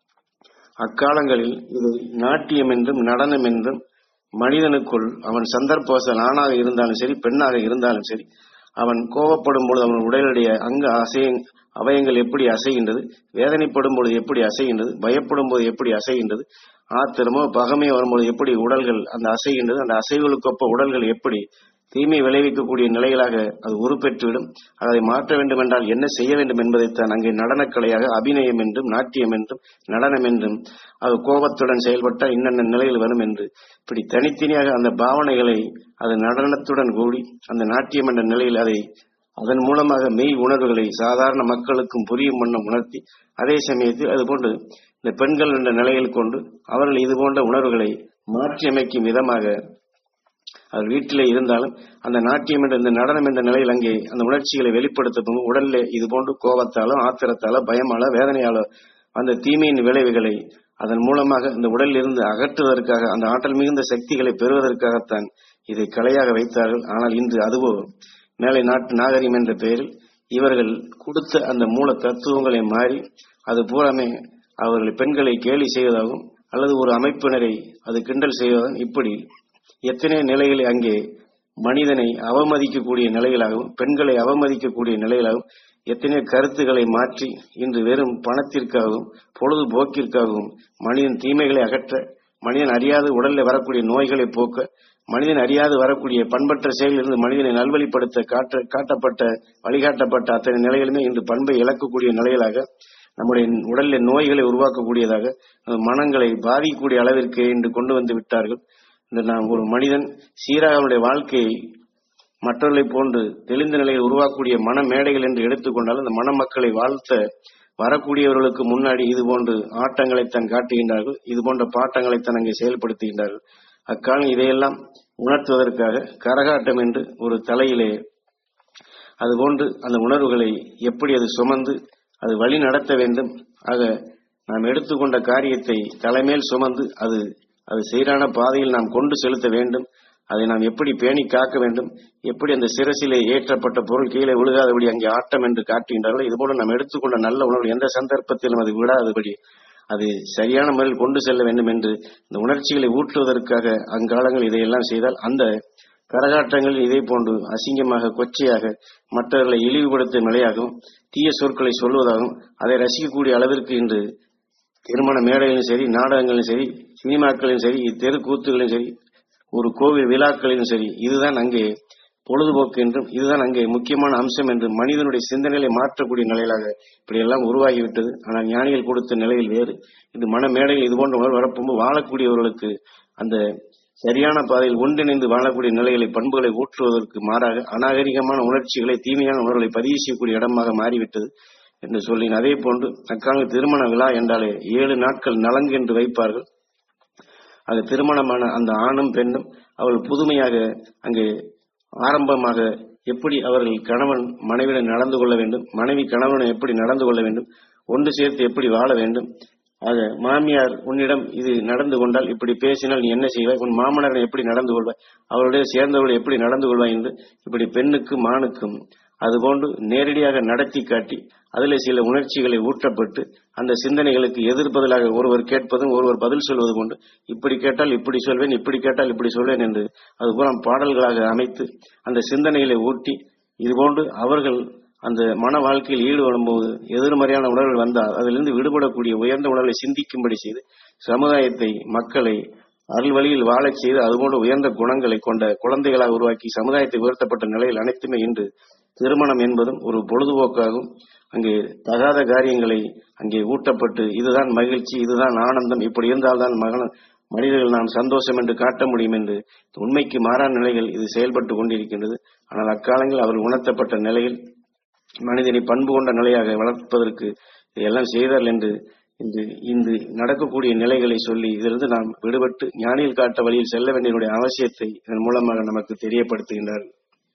அக்காலங்களில் இது நாட்டியம் என்றும் நடனம் என்றும் மனிதனுக்குள் அவன் சந்தர்ப்பவசல் ஆணாக இருந்தாலும் சரி பெண்ணாக இருந்தாலும் சரி அவன் கோபப்படும் பொழுது அவன் உடலுடைய அங்க அசைய அவயங்கள் எப்படி அசைகின்றது வேதனைப்படும் பொழுது எப்படி அசைகின்றது பயப்படும் போது எப்படி அசைகின்றது ஆத்திரமோ பகமையோ வரும்போது எப்படி உடல்கள் அந்த அசைகின்றது அந்த அசைவுகளுக்கொப்ப உடல்கள் எப்படி தீமை விளைவிக்கக்கூடிய நிலைகளாக அது உருப்பெற்றுவிடும் அதை மாற்ற வேண்டும் என்றால் என்ன செய்ய வேண்டும் என்பதைத்தான் அங்கே நடனக்கலையாக அபிநயம் என்றும் நாட்டியம் என்றும் நடனம் என்றும் அது கோபத்துடன் செயல்பட்டால் இன்னென்ன நிலையில் வரும் என்று இப்படி தனித்தனியாக அந்த பாவனைகளை அது நடனத்துடன் கூடி அந்த நாட்டியம் என்ற நிலையில் அதை அதன் மூலமாக மெய் உணர்வுகளை சாதாரண மக்களுக்கும் புரியும் வண்ணம் உணர்த்தி அதே சமயத்தில் அதுபோன்று இந்த பெண்கள் என்ற நிலையில் கொண்டு அவர்கள் இது போன்ற உணர்வுகளை மாற்றி அமைக்கும் விதமாக அவர் வீட்டிலே இருந்தாலும் அந்த நாட்டியம் என்ற இந்த நடனம் என்ற நிலையில் அங்கே அந்த உணர்ச்சிகளை வெளிப்படுத்தும் உடல்ல இது போன்று கோபத்தாலோ ஆத்திரத்தாலோ பயமாலோ வேதனையாலோ அந்த தீமையின் விளைவுகளை அதன் மூலமாக இந்த உடலில் இருந்து அகற்றுவதற்காக அந்த ஆற்றல் மிகுந்த சக்திகளை பெறுவதற்காகத்தான் இதை கலையாக வைத்தார்கள் ஆனால் இன்று அதுவோ மேலை நாட்டு நாகரிகம் என்ற பெயரில் இவர்கள் கொடுத்த அந்த மூல தத்துவங்களை மாறி அது பூராமே அவர்கள் பெண்களை கேலி செய்வதாகவும் அல்லது ஒரு அமைப்பினரை அது கிண்டல் செய்வதாகவும் இப்படி எத்தனை நிலைகளை அங்கே மனிதனை அவமதிக்கக்கூடிய நிலைகளாகவும் பெண்களை அவமதிக்கக்கூடிய நிலைகளாகவும் எத்தனையோ கருத்துக்களை மாற்றி இன்று வெறும் பணத்திற்காகவும் பொழுதுபோக்கிற்காகவும் மனிதன் தீமைகளை அகற்ற மனிதன் அறியாத உடலில் வரக்கூடிய நோய்களை போக்க மனிதன் அறியாது வரக்கூடிய பண்பற்ற செயலிலிருந்து மனிதனை நல்வழிப்படுத்த காட்ட காட்டப்பட்ட வழிகாட்டப்பட்ட அத்தனை நிலைகளுமே இன்று பண்பை இழக்கக்கூடிய நிலைகளாக நம்முடைய உடலில் நோய்களை உருவாக்கக்கூடியதாக அந்த மனங்களை பாதிக்கக்கூடிய அளவிற்கு இன்று கொண்டு வந்து விட்டார்கள் இந்த நாம் ஒரு மனிதன் சீராக அவனுடைய வாழ்க்கையை மற்றவர்களைப் போன்று தெளிந்த நிலையில் உருவாக்கக்கூடிய மன மேடைகள் என்று எடுத்துக்கொண்டால் அந்த மன மக்களை வாழ்த்த வரக்கூடியவர்களுக்கு முன்னாடி இது போன்று ஆட்டங்களைத்தான் காட்டுகின்றார்கள் இது போன்ற பாட்டங்களைத்தான் அங்கே செயல்படுத்துகின்றார்கள் அக்காலம் இதையெல்லாம் உணர்த்துவதற்காக கரகாட்டம் என்று ஒரு தலையிலே அதுபோன்று அந்த உணர்வுகளை எப்படி அது சுமந்து அது வழி நடத்த வேண்டும் ஆக நாம் எடுத்துக்கொண்ட காரியத்தை தலைமேல் சுமந்து அது அது சீரான பாதையில் நாம் கொண்டு செலுத்த வேண்டும் அதை நாம் எப்படி பேணி காக்க வேண்டும் எப்படி அந்த சிரசிலே ஏற்றப்பட்ட பொருள் கீழே விழுகாதபடி அங்கே ஆட்டம் என்று காட்டுகின்றார்கள் இதுபோல நாம் எடுத்துக்கொண்ட நல்ல உணவு எந்த சந்தர்ப்பத்திலும் அது விடாதபடி அது சரியான முறையில் கொண்டு செல்ல வேண்டும் என்று இந்த உணர்ச்சிகளை ஊற்றுவதற்காக அங்காலங்கள் இதையெல்லாம் செய்தால் அந்த கரகாட்டங்கள் இதே போன்று அசிங்கமாக கொச்சையாக மற்றவர்களை இழிவுபடுத்தும் நிலையாகவும் தீய சொற்களை சொல்வதாகவும் அதை ரசிக்கக்கூடிய அளவிற்கு இன்று திருமண மேடைகளிலும் சரி நாடகங்களிலும் சரி சினிமாக்களிலும் சரி தெருக்கூத்துகளிலும் சரி ஒரு கோவில் விழாக்களிலும் சரி இதுதான் அங்கே பொழுதுபோக்கு என்றும் இதுதான் அங்கே முக்கியமான அம்சம் என்றும் மனிதனுடைய சிந்தனைகளை மாற்றக்கூடிய நிலையிலாக இப்படி எல்லாம் உருவாகிவிட்டது ஆனால் ஞானிகள் கொடுத்த நிலையில் வேறு இது மன மேடையில் இது போன்ற உணர்வு வரப்போது வாழக்கூடியவர்களுக்கு அந்த சரியான பாதையில் ஒன்றிணைந்து வாழக்கூடிய நிலைகளை பண்புகளை ஊற்றுவதற்கு மாறாக அநாகரிகமான உணர்ச்சிகளை தீமையான உணர்வுகளை பதிவு செய்யக்கூடிய இடமாக மாறிவிட்டது என்று சொல்லி அதே போன்று அக்கால திருமண விழா என்றாலே ஏழு நாட்கள் நலங்கு என்று வைப்பார்கள் அது திருமணமான அந்த ஆணும் பெண்ணும் அவள் புதுமையாக அங்கே ஆரம்பமாக எப்படி அவர்கள் கணவன் மனைவியுடன் நடந்து கொள்ள வேண்டும் மனைவி கணவனுடன் எப்படி நடந்து கொள்ள வேண்டும் ஒன்று சேர்த்து எப்படி வாழ வேண்டும் ஆக மாமியார் உன்னிடம் இது நடந்து கொண்டால் இப்படி பேசினால் நீ என்ன செய்வாய் உன் மாமனாரை எப்படி நடந்து கொள்வாய் அவருடைய சேர்ந்தவர்கள் எப்படி நடந்து கொள்வாய் என்று இப்படி பெண்ணுக்கும் மானுக்கும் அதுபோன்று நேரடியாக நடத்தி காட்டி அதில் சில உணர்ச்சிகளை ஊட்டப்பட்டு அந்த சிந்தனைகளுக்கு எதிர்பதலாக ஒருவர் கேட்பதும் ஒருவர் பதில் சொல்வது கொண்டு இப்படி கேட்டால் இப்படி சொல்வேன் இப்படி கேட்டால் இப்படி சொல்வேன் என்று அதுபோல பாடல்களாக அமைத்து அந்த சிந்தனைகளை ஊட்டி இதுபோன்று அவர்கள் அந்த மன வாழ்க்கையில் ஈடுபடும் போது எதிர்மறையான உணர்வுகள் வந்தால் அதிலிருந்து விடுபடக்கூடிய உயர்ந்த உணர்வை சிந்திக்கும்படி செய்து சமுதாயத்தை மக்களை அருள் வழியில் வாழச் செய்து அதுபோன்ற உயர்ந்த குணங்களை கொண்ட குழந்தைகளாக உருவாக்கி சமுதாயத்தை உயர்த்தப்பட்ட நிலையில் அனைத்துமே இன்று திருமணம் என்பதும் ஒரு பொழுதுபோக்காகும் அங்கே தகாத காரியங்களை அங்கே ஊட்டப்பட்டு இதுதான் மகிழ்ச்சி இதுதான் ஆனந்தம் இப்படி இருந்தால்தான் மகன மனிதர்கள் நாம் சந்தோஷம் என்று காட்ட முடியும் என்று உண்மைக்கு மாறான நிலைகள் இது செயல்பட்டு கொண்டிருக்கின்றது ஆனால் அக்காலங்களில் அவர் உணர்த்தப்பட்ட நிலையில் மனிதனை பண்பு கொண்ட நிலையாக வளர்ப்பதற்கு இதையெல்லாம் செய்தார்கள் என்று இன்று இன்று நடக்கக்கூடிய நிலைகளை சொல்லி இதிலிருந்து நாம் விடுபட்டு ஞானியில் காட்ட வழியில் செல்ல வேண்டியனுடைய அவசியத்தை இதன் மூலமாக நமக்கு தெரியப்படுத்துகின்றார்கள்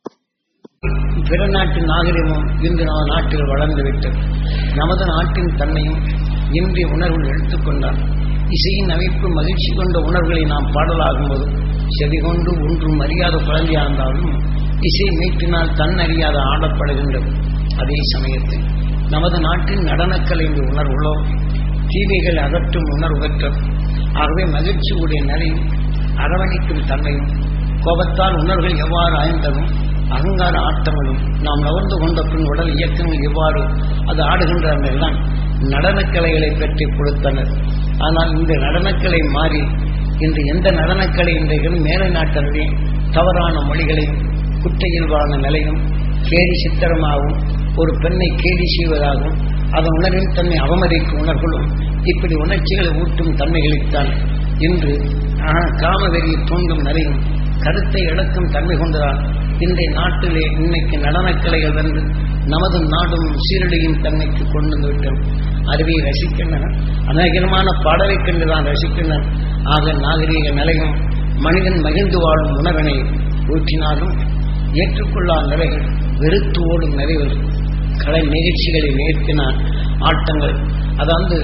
பிற நாட்டின் நாகரிகமும் இன்று நமது நாட்டில் வளர்ந்து விட்டது நமது நாட்டின் தன்மையும் இன்றைய உணர்வுகள் எடுத்துக்கொண்டால் இசையின் அமைப்பு மகிழ்ச்சி கொண்ட உணர்வுகளை நாம் பாடலாகும்போது செவி கொண்டு ஒன்றும் அறியாத குழந்தையா இருந்தாலும் இசை மீட்டினால் தன் அறியாத ஆடப்படுகின்றது அதே சமயத்தில் நமது நாட்டின் நடனக்கலை என்ற உணர்வுகளோ தீமைகள் அகற்றும் உணர்வு பெற்றது ஆகவே மகிழ்ச்சியுடைய நிலையும் அரவணைக்கும் தன்மையும் கோபத்தால் உணர்வுகள் எவ்வாறு ஆய்ந்ததும் அகங்கார ஆட்டங்களும் நாம் நகர்ந்து கொண்ட பின் உடல் இயக்கங்கள் எவ்வாறு அது ஆடுகின்றன தான் நடனக்கலைகளை பெற்று கொடுத்தனர் ஆனால் இந்த நடனக்கலை மாறி இன்று எந்த நடனக்கலை இன்றைகள் மேலை நாட்டினருடைய தவறான மொழிகளையும் குற்றையில்வான நிலையும் கேலி சித்திரமாகவும் ஒரு பெண்ணை கேலி செய்வதாகவும் அதன் உணர்வின் தன்மை அவமதிக்கும் உணர்வுகளும் இப்படி உணர்ச்சிகளை ஊட்டும் தன்மைகளைத்தான் இன்று காமவெறியை தூண்டும் நிலையும் கருத்தை இழக்கும் தன்மை கொண்டதால் இன்றைய நாட்டிலே இன்னைக்கு நடனக்கலைகள் வந்து நமது நாடும் சீரழியும் தன்மைக்கு கொண்டு வந்து விட்டோம் அறிவியை ரசிக்கின்றன அநேகமான பாடலை கண்டுதான் ரசிக்கின்றனர் ஆக நாகரீக நிலையும் மனிதன் மகிழ்ந்து வாழும் உணர்வினை ஊற்றினாலும் ஏற்றுக்கொள்ளா நிலைகள் வெறுத்து ஓடும் நிறைகள் கலை நிகழ்ச்சிகளை நிகழ்த்தினார் ஆட்டங்கள் அதாவது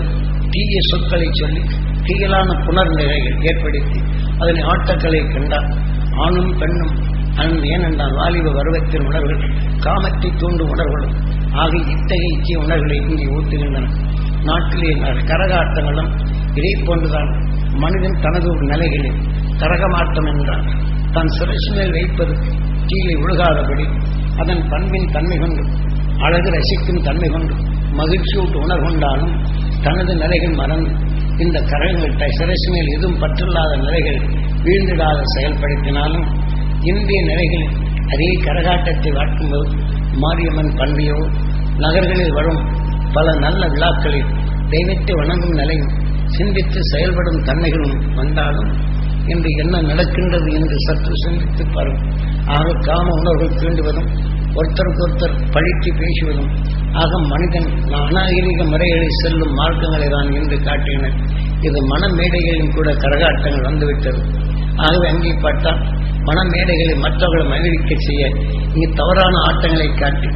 தீய சொற்களை சொல்லி தீயலான புனர் நிலைகள் ஏற்படுத்தி அதனை ஆட்டக்களை கண்டார் ஆணும் பெண்ணும் அன்பு ஏனென்றால் வாலிப பருவத்தின் உணர்வுகள் காமத்தை தூண்டும் உணர்வுகளும் ஆகிய இத்தகைய இச்சை உணர்வுகளை இங்கே ஊட்டுகின்றன நாட்டிலே கரகாட்டங்களும் இதை போன்றுதான் மனிதன் தனது ஒரு நிலைகளில் கரகமாட்டம் என்றால் தன் சுரட்சி மேல் வைப்பது கீழே விழுகாதபடி அதன் பண்பின் தன்மை கொண்டு அழகு ரசிக்கும் தன்மை கொண்டு மகிழ்ச்சியூட்டு உணர்கொண்டாலும் தனது நிலைகள் மறந்து இந்த கரகங்கள் சிரசு மேல் எதுவும் பற்றில்லாத நிலைகள் வீழ்ந்திடாத செயல்படுத்தினாலும் இந்திய நிலைகளில் அதே கரகாட்டத்தை வாட்டும்போது மாரியம்மன் பண்பையோ நகர்களில் வரும் பல நல்ல விழாக்களில் தெய்வத்தை வணங்கும் நிலையும் சிந்தித்து செயல்படும் தன்மைகளும் வந்தாலும் இன்று என்ன நடக்கின்றது என்று சற்று சிந்தித்து பாருங்கள் ஆக காம உணர்வுகள் தூண்டுவதும் ஒருத்தருக்கு ஒருத்தர் பழித்து பேசுவதும் ஆக மனிதன் அநாகரிக முறைகளில் செல்லும் மார்க்கங்களை தான் என்று காட்டினர் இது மனமேடைகளிலும் கூட கரகாட்டங்கள் வந்துவிட்டது ஆகவே அங்கே பார்த்தால் மனமேடைகளை மற்றவர்களை மகிழ்விக்க செய்ய இங்கு தவறான ஆட்டங்களை காட்டி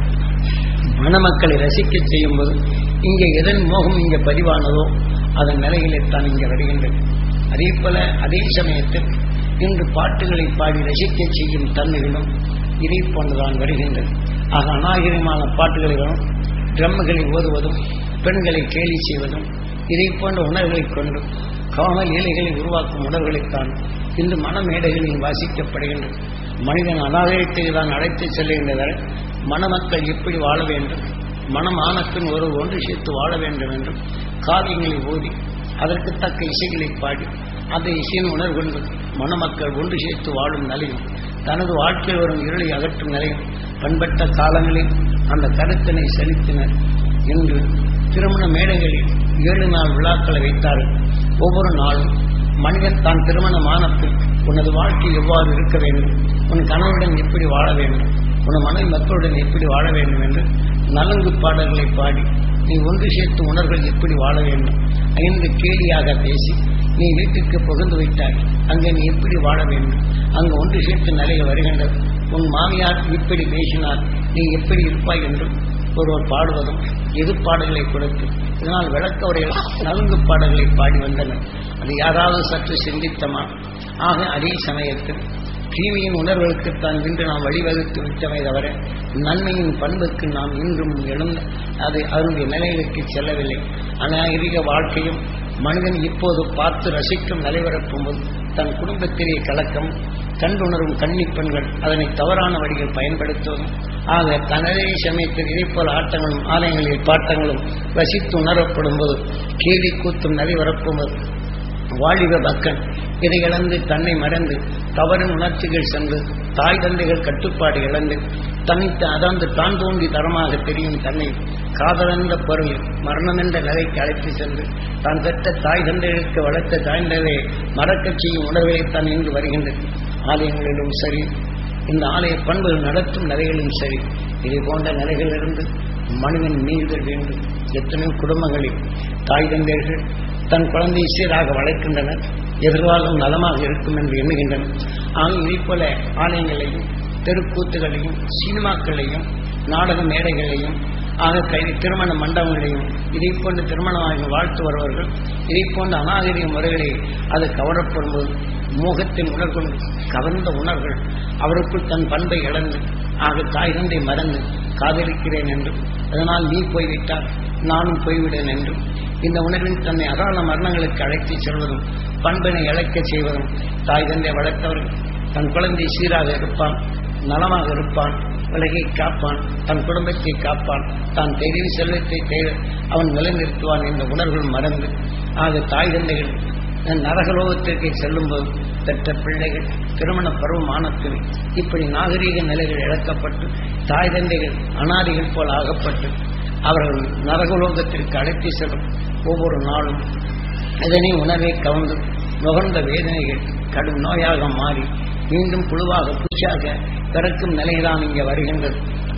மணமக்களை ரசிக்க செய்யும் போது இங்கே எதன் மோகம் இங்கே பதிவானதோ அதன் நிலையிலே தான் இங்கே வருகின்றது அதே போல அதே சமயத்தில் இன்று பாட்டுகளை பாடி ரசிக்க செய்யும் தன்மைகளும் இதை போன்றுதான் வருகின்றது ஆக அநாகரிகமான பாட்டுகளிலும் ட்ரம்முகளை ஓதுவதும் பெண்களை கேலி செய்வதும் இதை போன்ற உணர்வுகளை கொண்டு காம லீலைகளை உருவாக்கும் உணர்வுகளைத்தான் இன்று மனமேடைகளில் வாசிக்கப்படுகின்றது மனிதன் அநாகரிகத்தை தான் அழைத்து செல்லுகின்றனர் மணமக்கள் எப்படி வாழ வேண்டும் மனம் ஆனப்பின் ஒரு ஒன்று சேர்த்து வாழ வேண்டும் என்றும் காவியங்களை ஓதி அதற்கு தக்க இசைகளை பாடி அந்த இசையின் உணர்வு கொண்டு மணமக்கள் ஒன்று சேர்த்து வாழும் நிலையும் தனது வாழ்க்கையில் வரும் இருளை அகற்றும் நிலையும் பண்பட்ட காலங்களில் அந்த கருத்தினை செலுத்தினர் இன்று திருமண மேடைகளில் ஏழு நாள் விழாக்களை வைத்தார்கள் ஒவ்வொரு நாளும் மனிதன் தான் திருமணமானத்தில் உனது வாழ்க்கை எவ்வாறு இருக்க வேண்டும் உன் கணவனுடன் எப்படி வாழ வேண்டும் உன் மனைவி மக்களுடன் எப்படி வாழ வேண்டும் என்று நலங்கு பாடல்களை பாடி நீ ஒன்று சேர்த்து உணர்வுகள் எப்படி வாழ வேண்டும் என்று கேலியாக பேசி நீ வீட்டுக்கு புகுந்து விட்டாய் அங்கே நீ எப்படி வாழ வேண்டும் அங்கு ஒன்று சேர்த்து நிலைகள் வருகின்றது உன் மாமியார் இப்படி பேசினார் நீ எப்படி இருப்பாய் என்றும் ஒருவர் பாடுவதும் எது பாடல்களை கொடுத்து இதனால் விளக்க உரைகள் நலுங்கு பாடல்களை பாடி வந்தனர் அது யாராவது சற்று சிந்தித்தமா ஆக அதே சமயத்தில் தீமையின் உணர்வுகளுக்குத்தான் இன்று நாம் வழிவகுத்து விட்டமை தவிர நன்மையின் பண்புக்கு நாம் இன்றும் எழுந்த அது அதனுடைய நிலைகளுக்கு செல்லவில்லை அநாகரிக வாழ்க்கையும் மனிதன் இப்போது பார்த்து ரசிக்கும் நிலைவரப்பும் போது தன் குடும்பத்திலே கலக்கம் கண்டுணரும் கன்னிப் பெண்கள் அதனை தவறான வழியில் பயன்படுத்துவதும் ஆக தனதே சமயத்தில் இதைப்போல் ஆட்டங்களும் ஆலயங்களில் பாட்டங்களும் ரசித்து உணரப்படும் போது கேலி கூத்தும் நிலைவரப்பும் போது வாலிப பக்கன் இதை இழந்து தன்னை மறந்து தவறின் உணர்ச்சிகள் சென்று தாய் தந்தைகள் கட்டுப்பாடு இழந்து தனித்து அதாந்து தான் தோண்டி தரமாக தெரியும் தன்னை காதலென்ற பொருள் மரணம் என்ற நிலைக்கு அழைத்து சென்று தான் பெற்ற தாய் தந்தைகளுக்கு வளர்த்த தாய்ந்ததை மறக்கச் செய்யும் உணர்வை தான் இன்று வருகின்றது ஆலயங்களிலும் சரி இந்த ஆலய பண்புகள் நடத்தும் நிலைகளிலும் சரி இதை போன்ற நிலைகளிலிருந்து மனிதன் மீள்தல் வேண்டும் எத்தனையோ குடும்பங்களில் தாய் தந்தையர்கள் தன் குழந்தையை சீராக வளர்க்கின்றனர் எதிர்காலம் நலமாக இருக்கும் என்று எண்ணுகின்றனர் ஆனால் இதை போல ஆலயங்களையும் தெருக்கூத்துகளையும் சினிமாக்களையும் நாடக மேடைகளையும் ஆக கைதி திருமண மண்டபங்களையும் இதை போன்ற திருமணமாக வாழ்த்து வருபவர்கள் இதை போன்ற அநாகரிக முறைகளை அது கவரப்படும்போது மோகத்தின் உணர்கொண்டு கவர்ந்த உணர்வுகள் அவருக்குள் தன் பண்பை இழந்து ஆக தாய் தந்தை மறந்து காதலிக்கிறேன் என்றும் அதனால் நீ போய்விட்டால் நானும் போய்விடேன் என்றும் இந்த உணர்வின் தன்னை அகால மரணங்களுக்கு அழைத்து செல்வதும் பண்பினை இழக்கச் செய்வதும் தாய் தந்தை வளர்த்தவர்கள் தன் குழந்தை சீராக இருப்பான் நலமாக இருப்பான் உலகை காப்பான் தன் குடும்பத்தை காப்பான் தான் தெரிவு செல்வத்தை தேவை அவன் நிலைநிறுத்துவான் என்ற உணர்வுகள் மறந்து ஆக தாய் தந்தைகள் நரகலோகத்திற்கு செல்லும்போது பெற்ற பிள்ளைகள் திருமண பருவமானத்தில் இப்படி நாகரீக நிலைகள் இழக்கப்பட்டு தாய் தந்தைகள் அனாதிகள் போல் ஆகப்பட்டு அவர்கள் நரகலோகத்திற்கு அழைத்து செல்லும் ஒவ்வொரு நாளும் இதனை உணர்வை கவர்ந்து நுகர்ந்த வேதனைகள் கடும் நோயாக மாறி மீண்டும் புழுவாக புஷாக பிறக்கும் நிலைதான் இங்கே வருகின்றது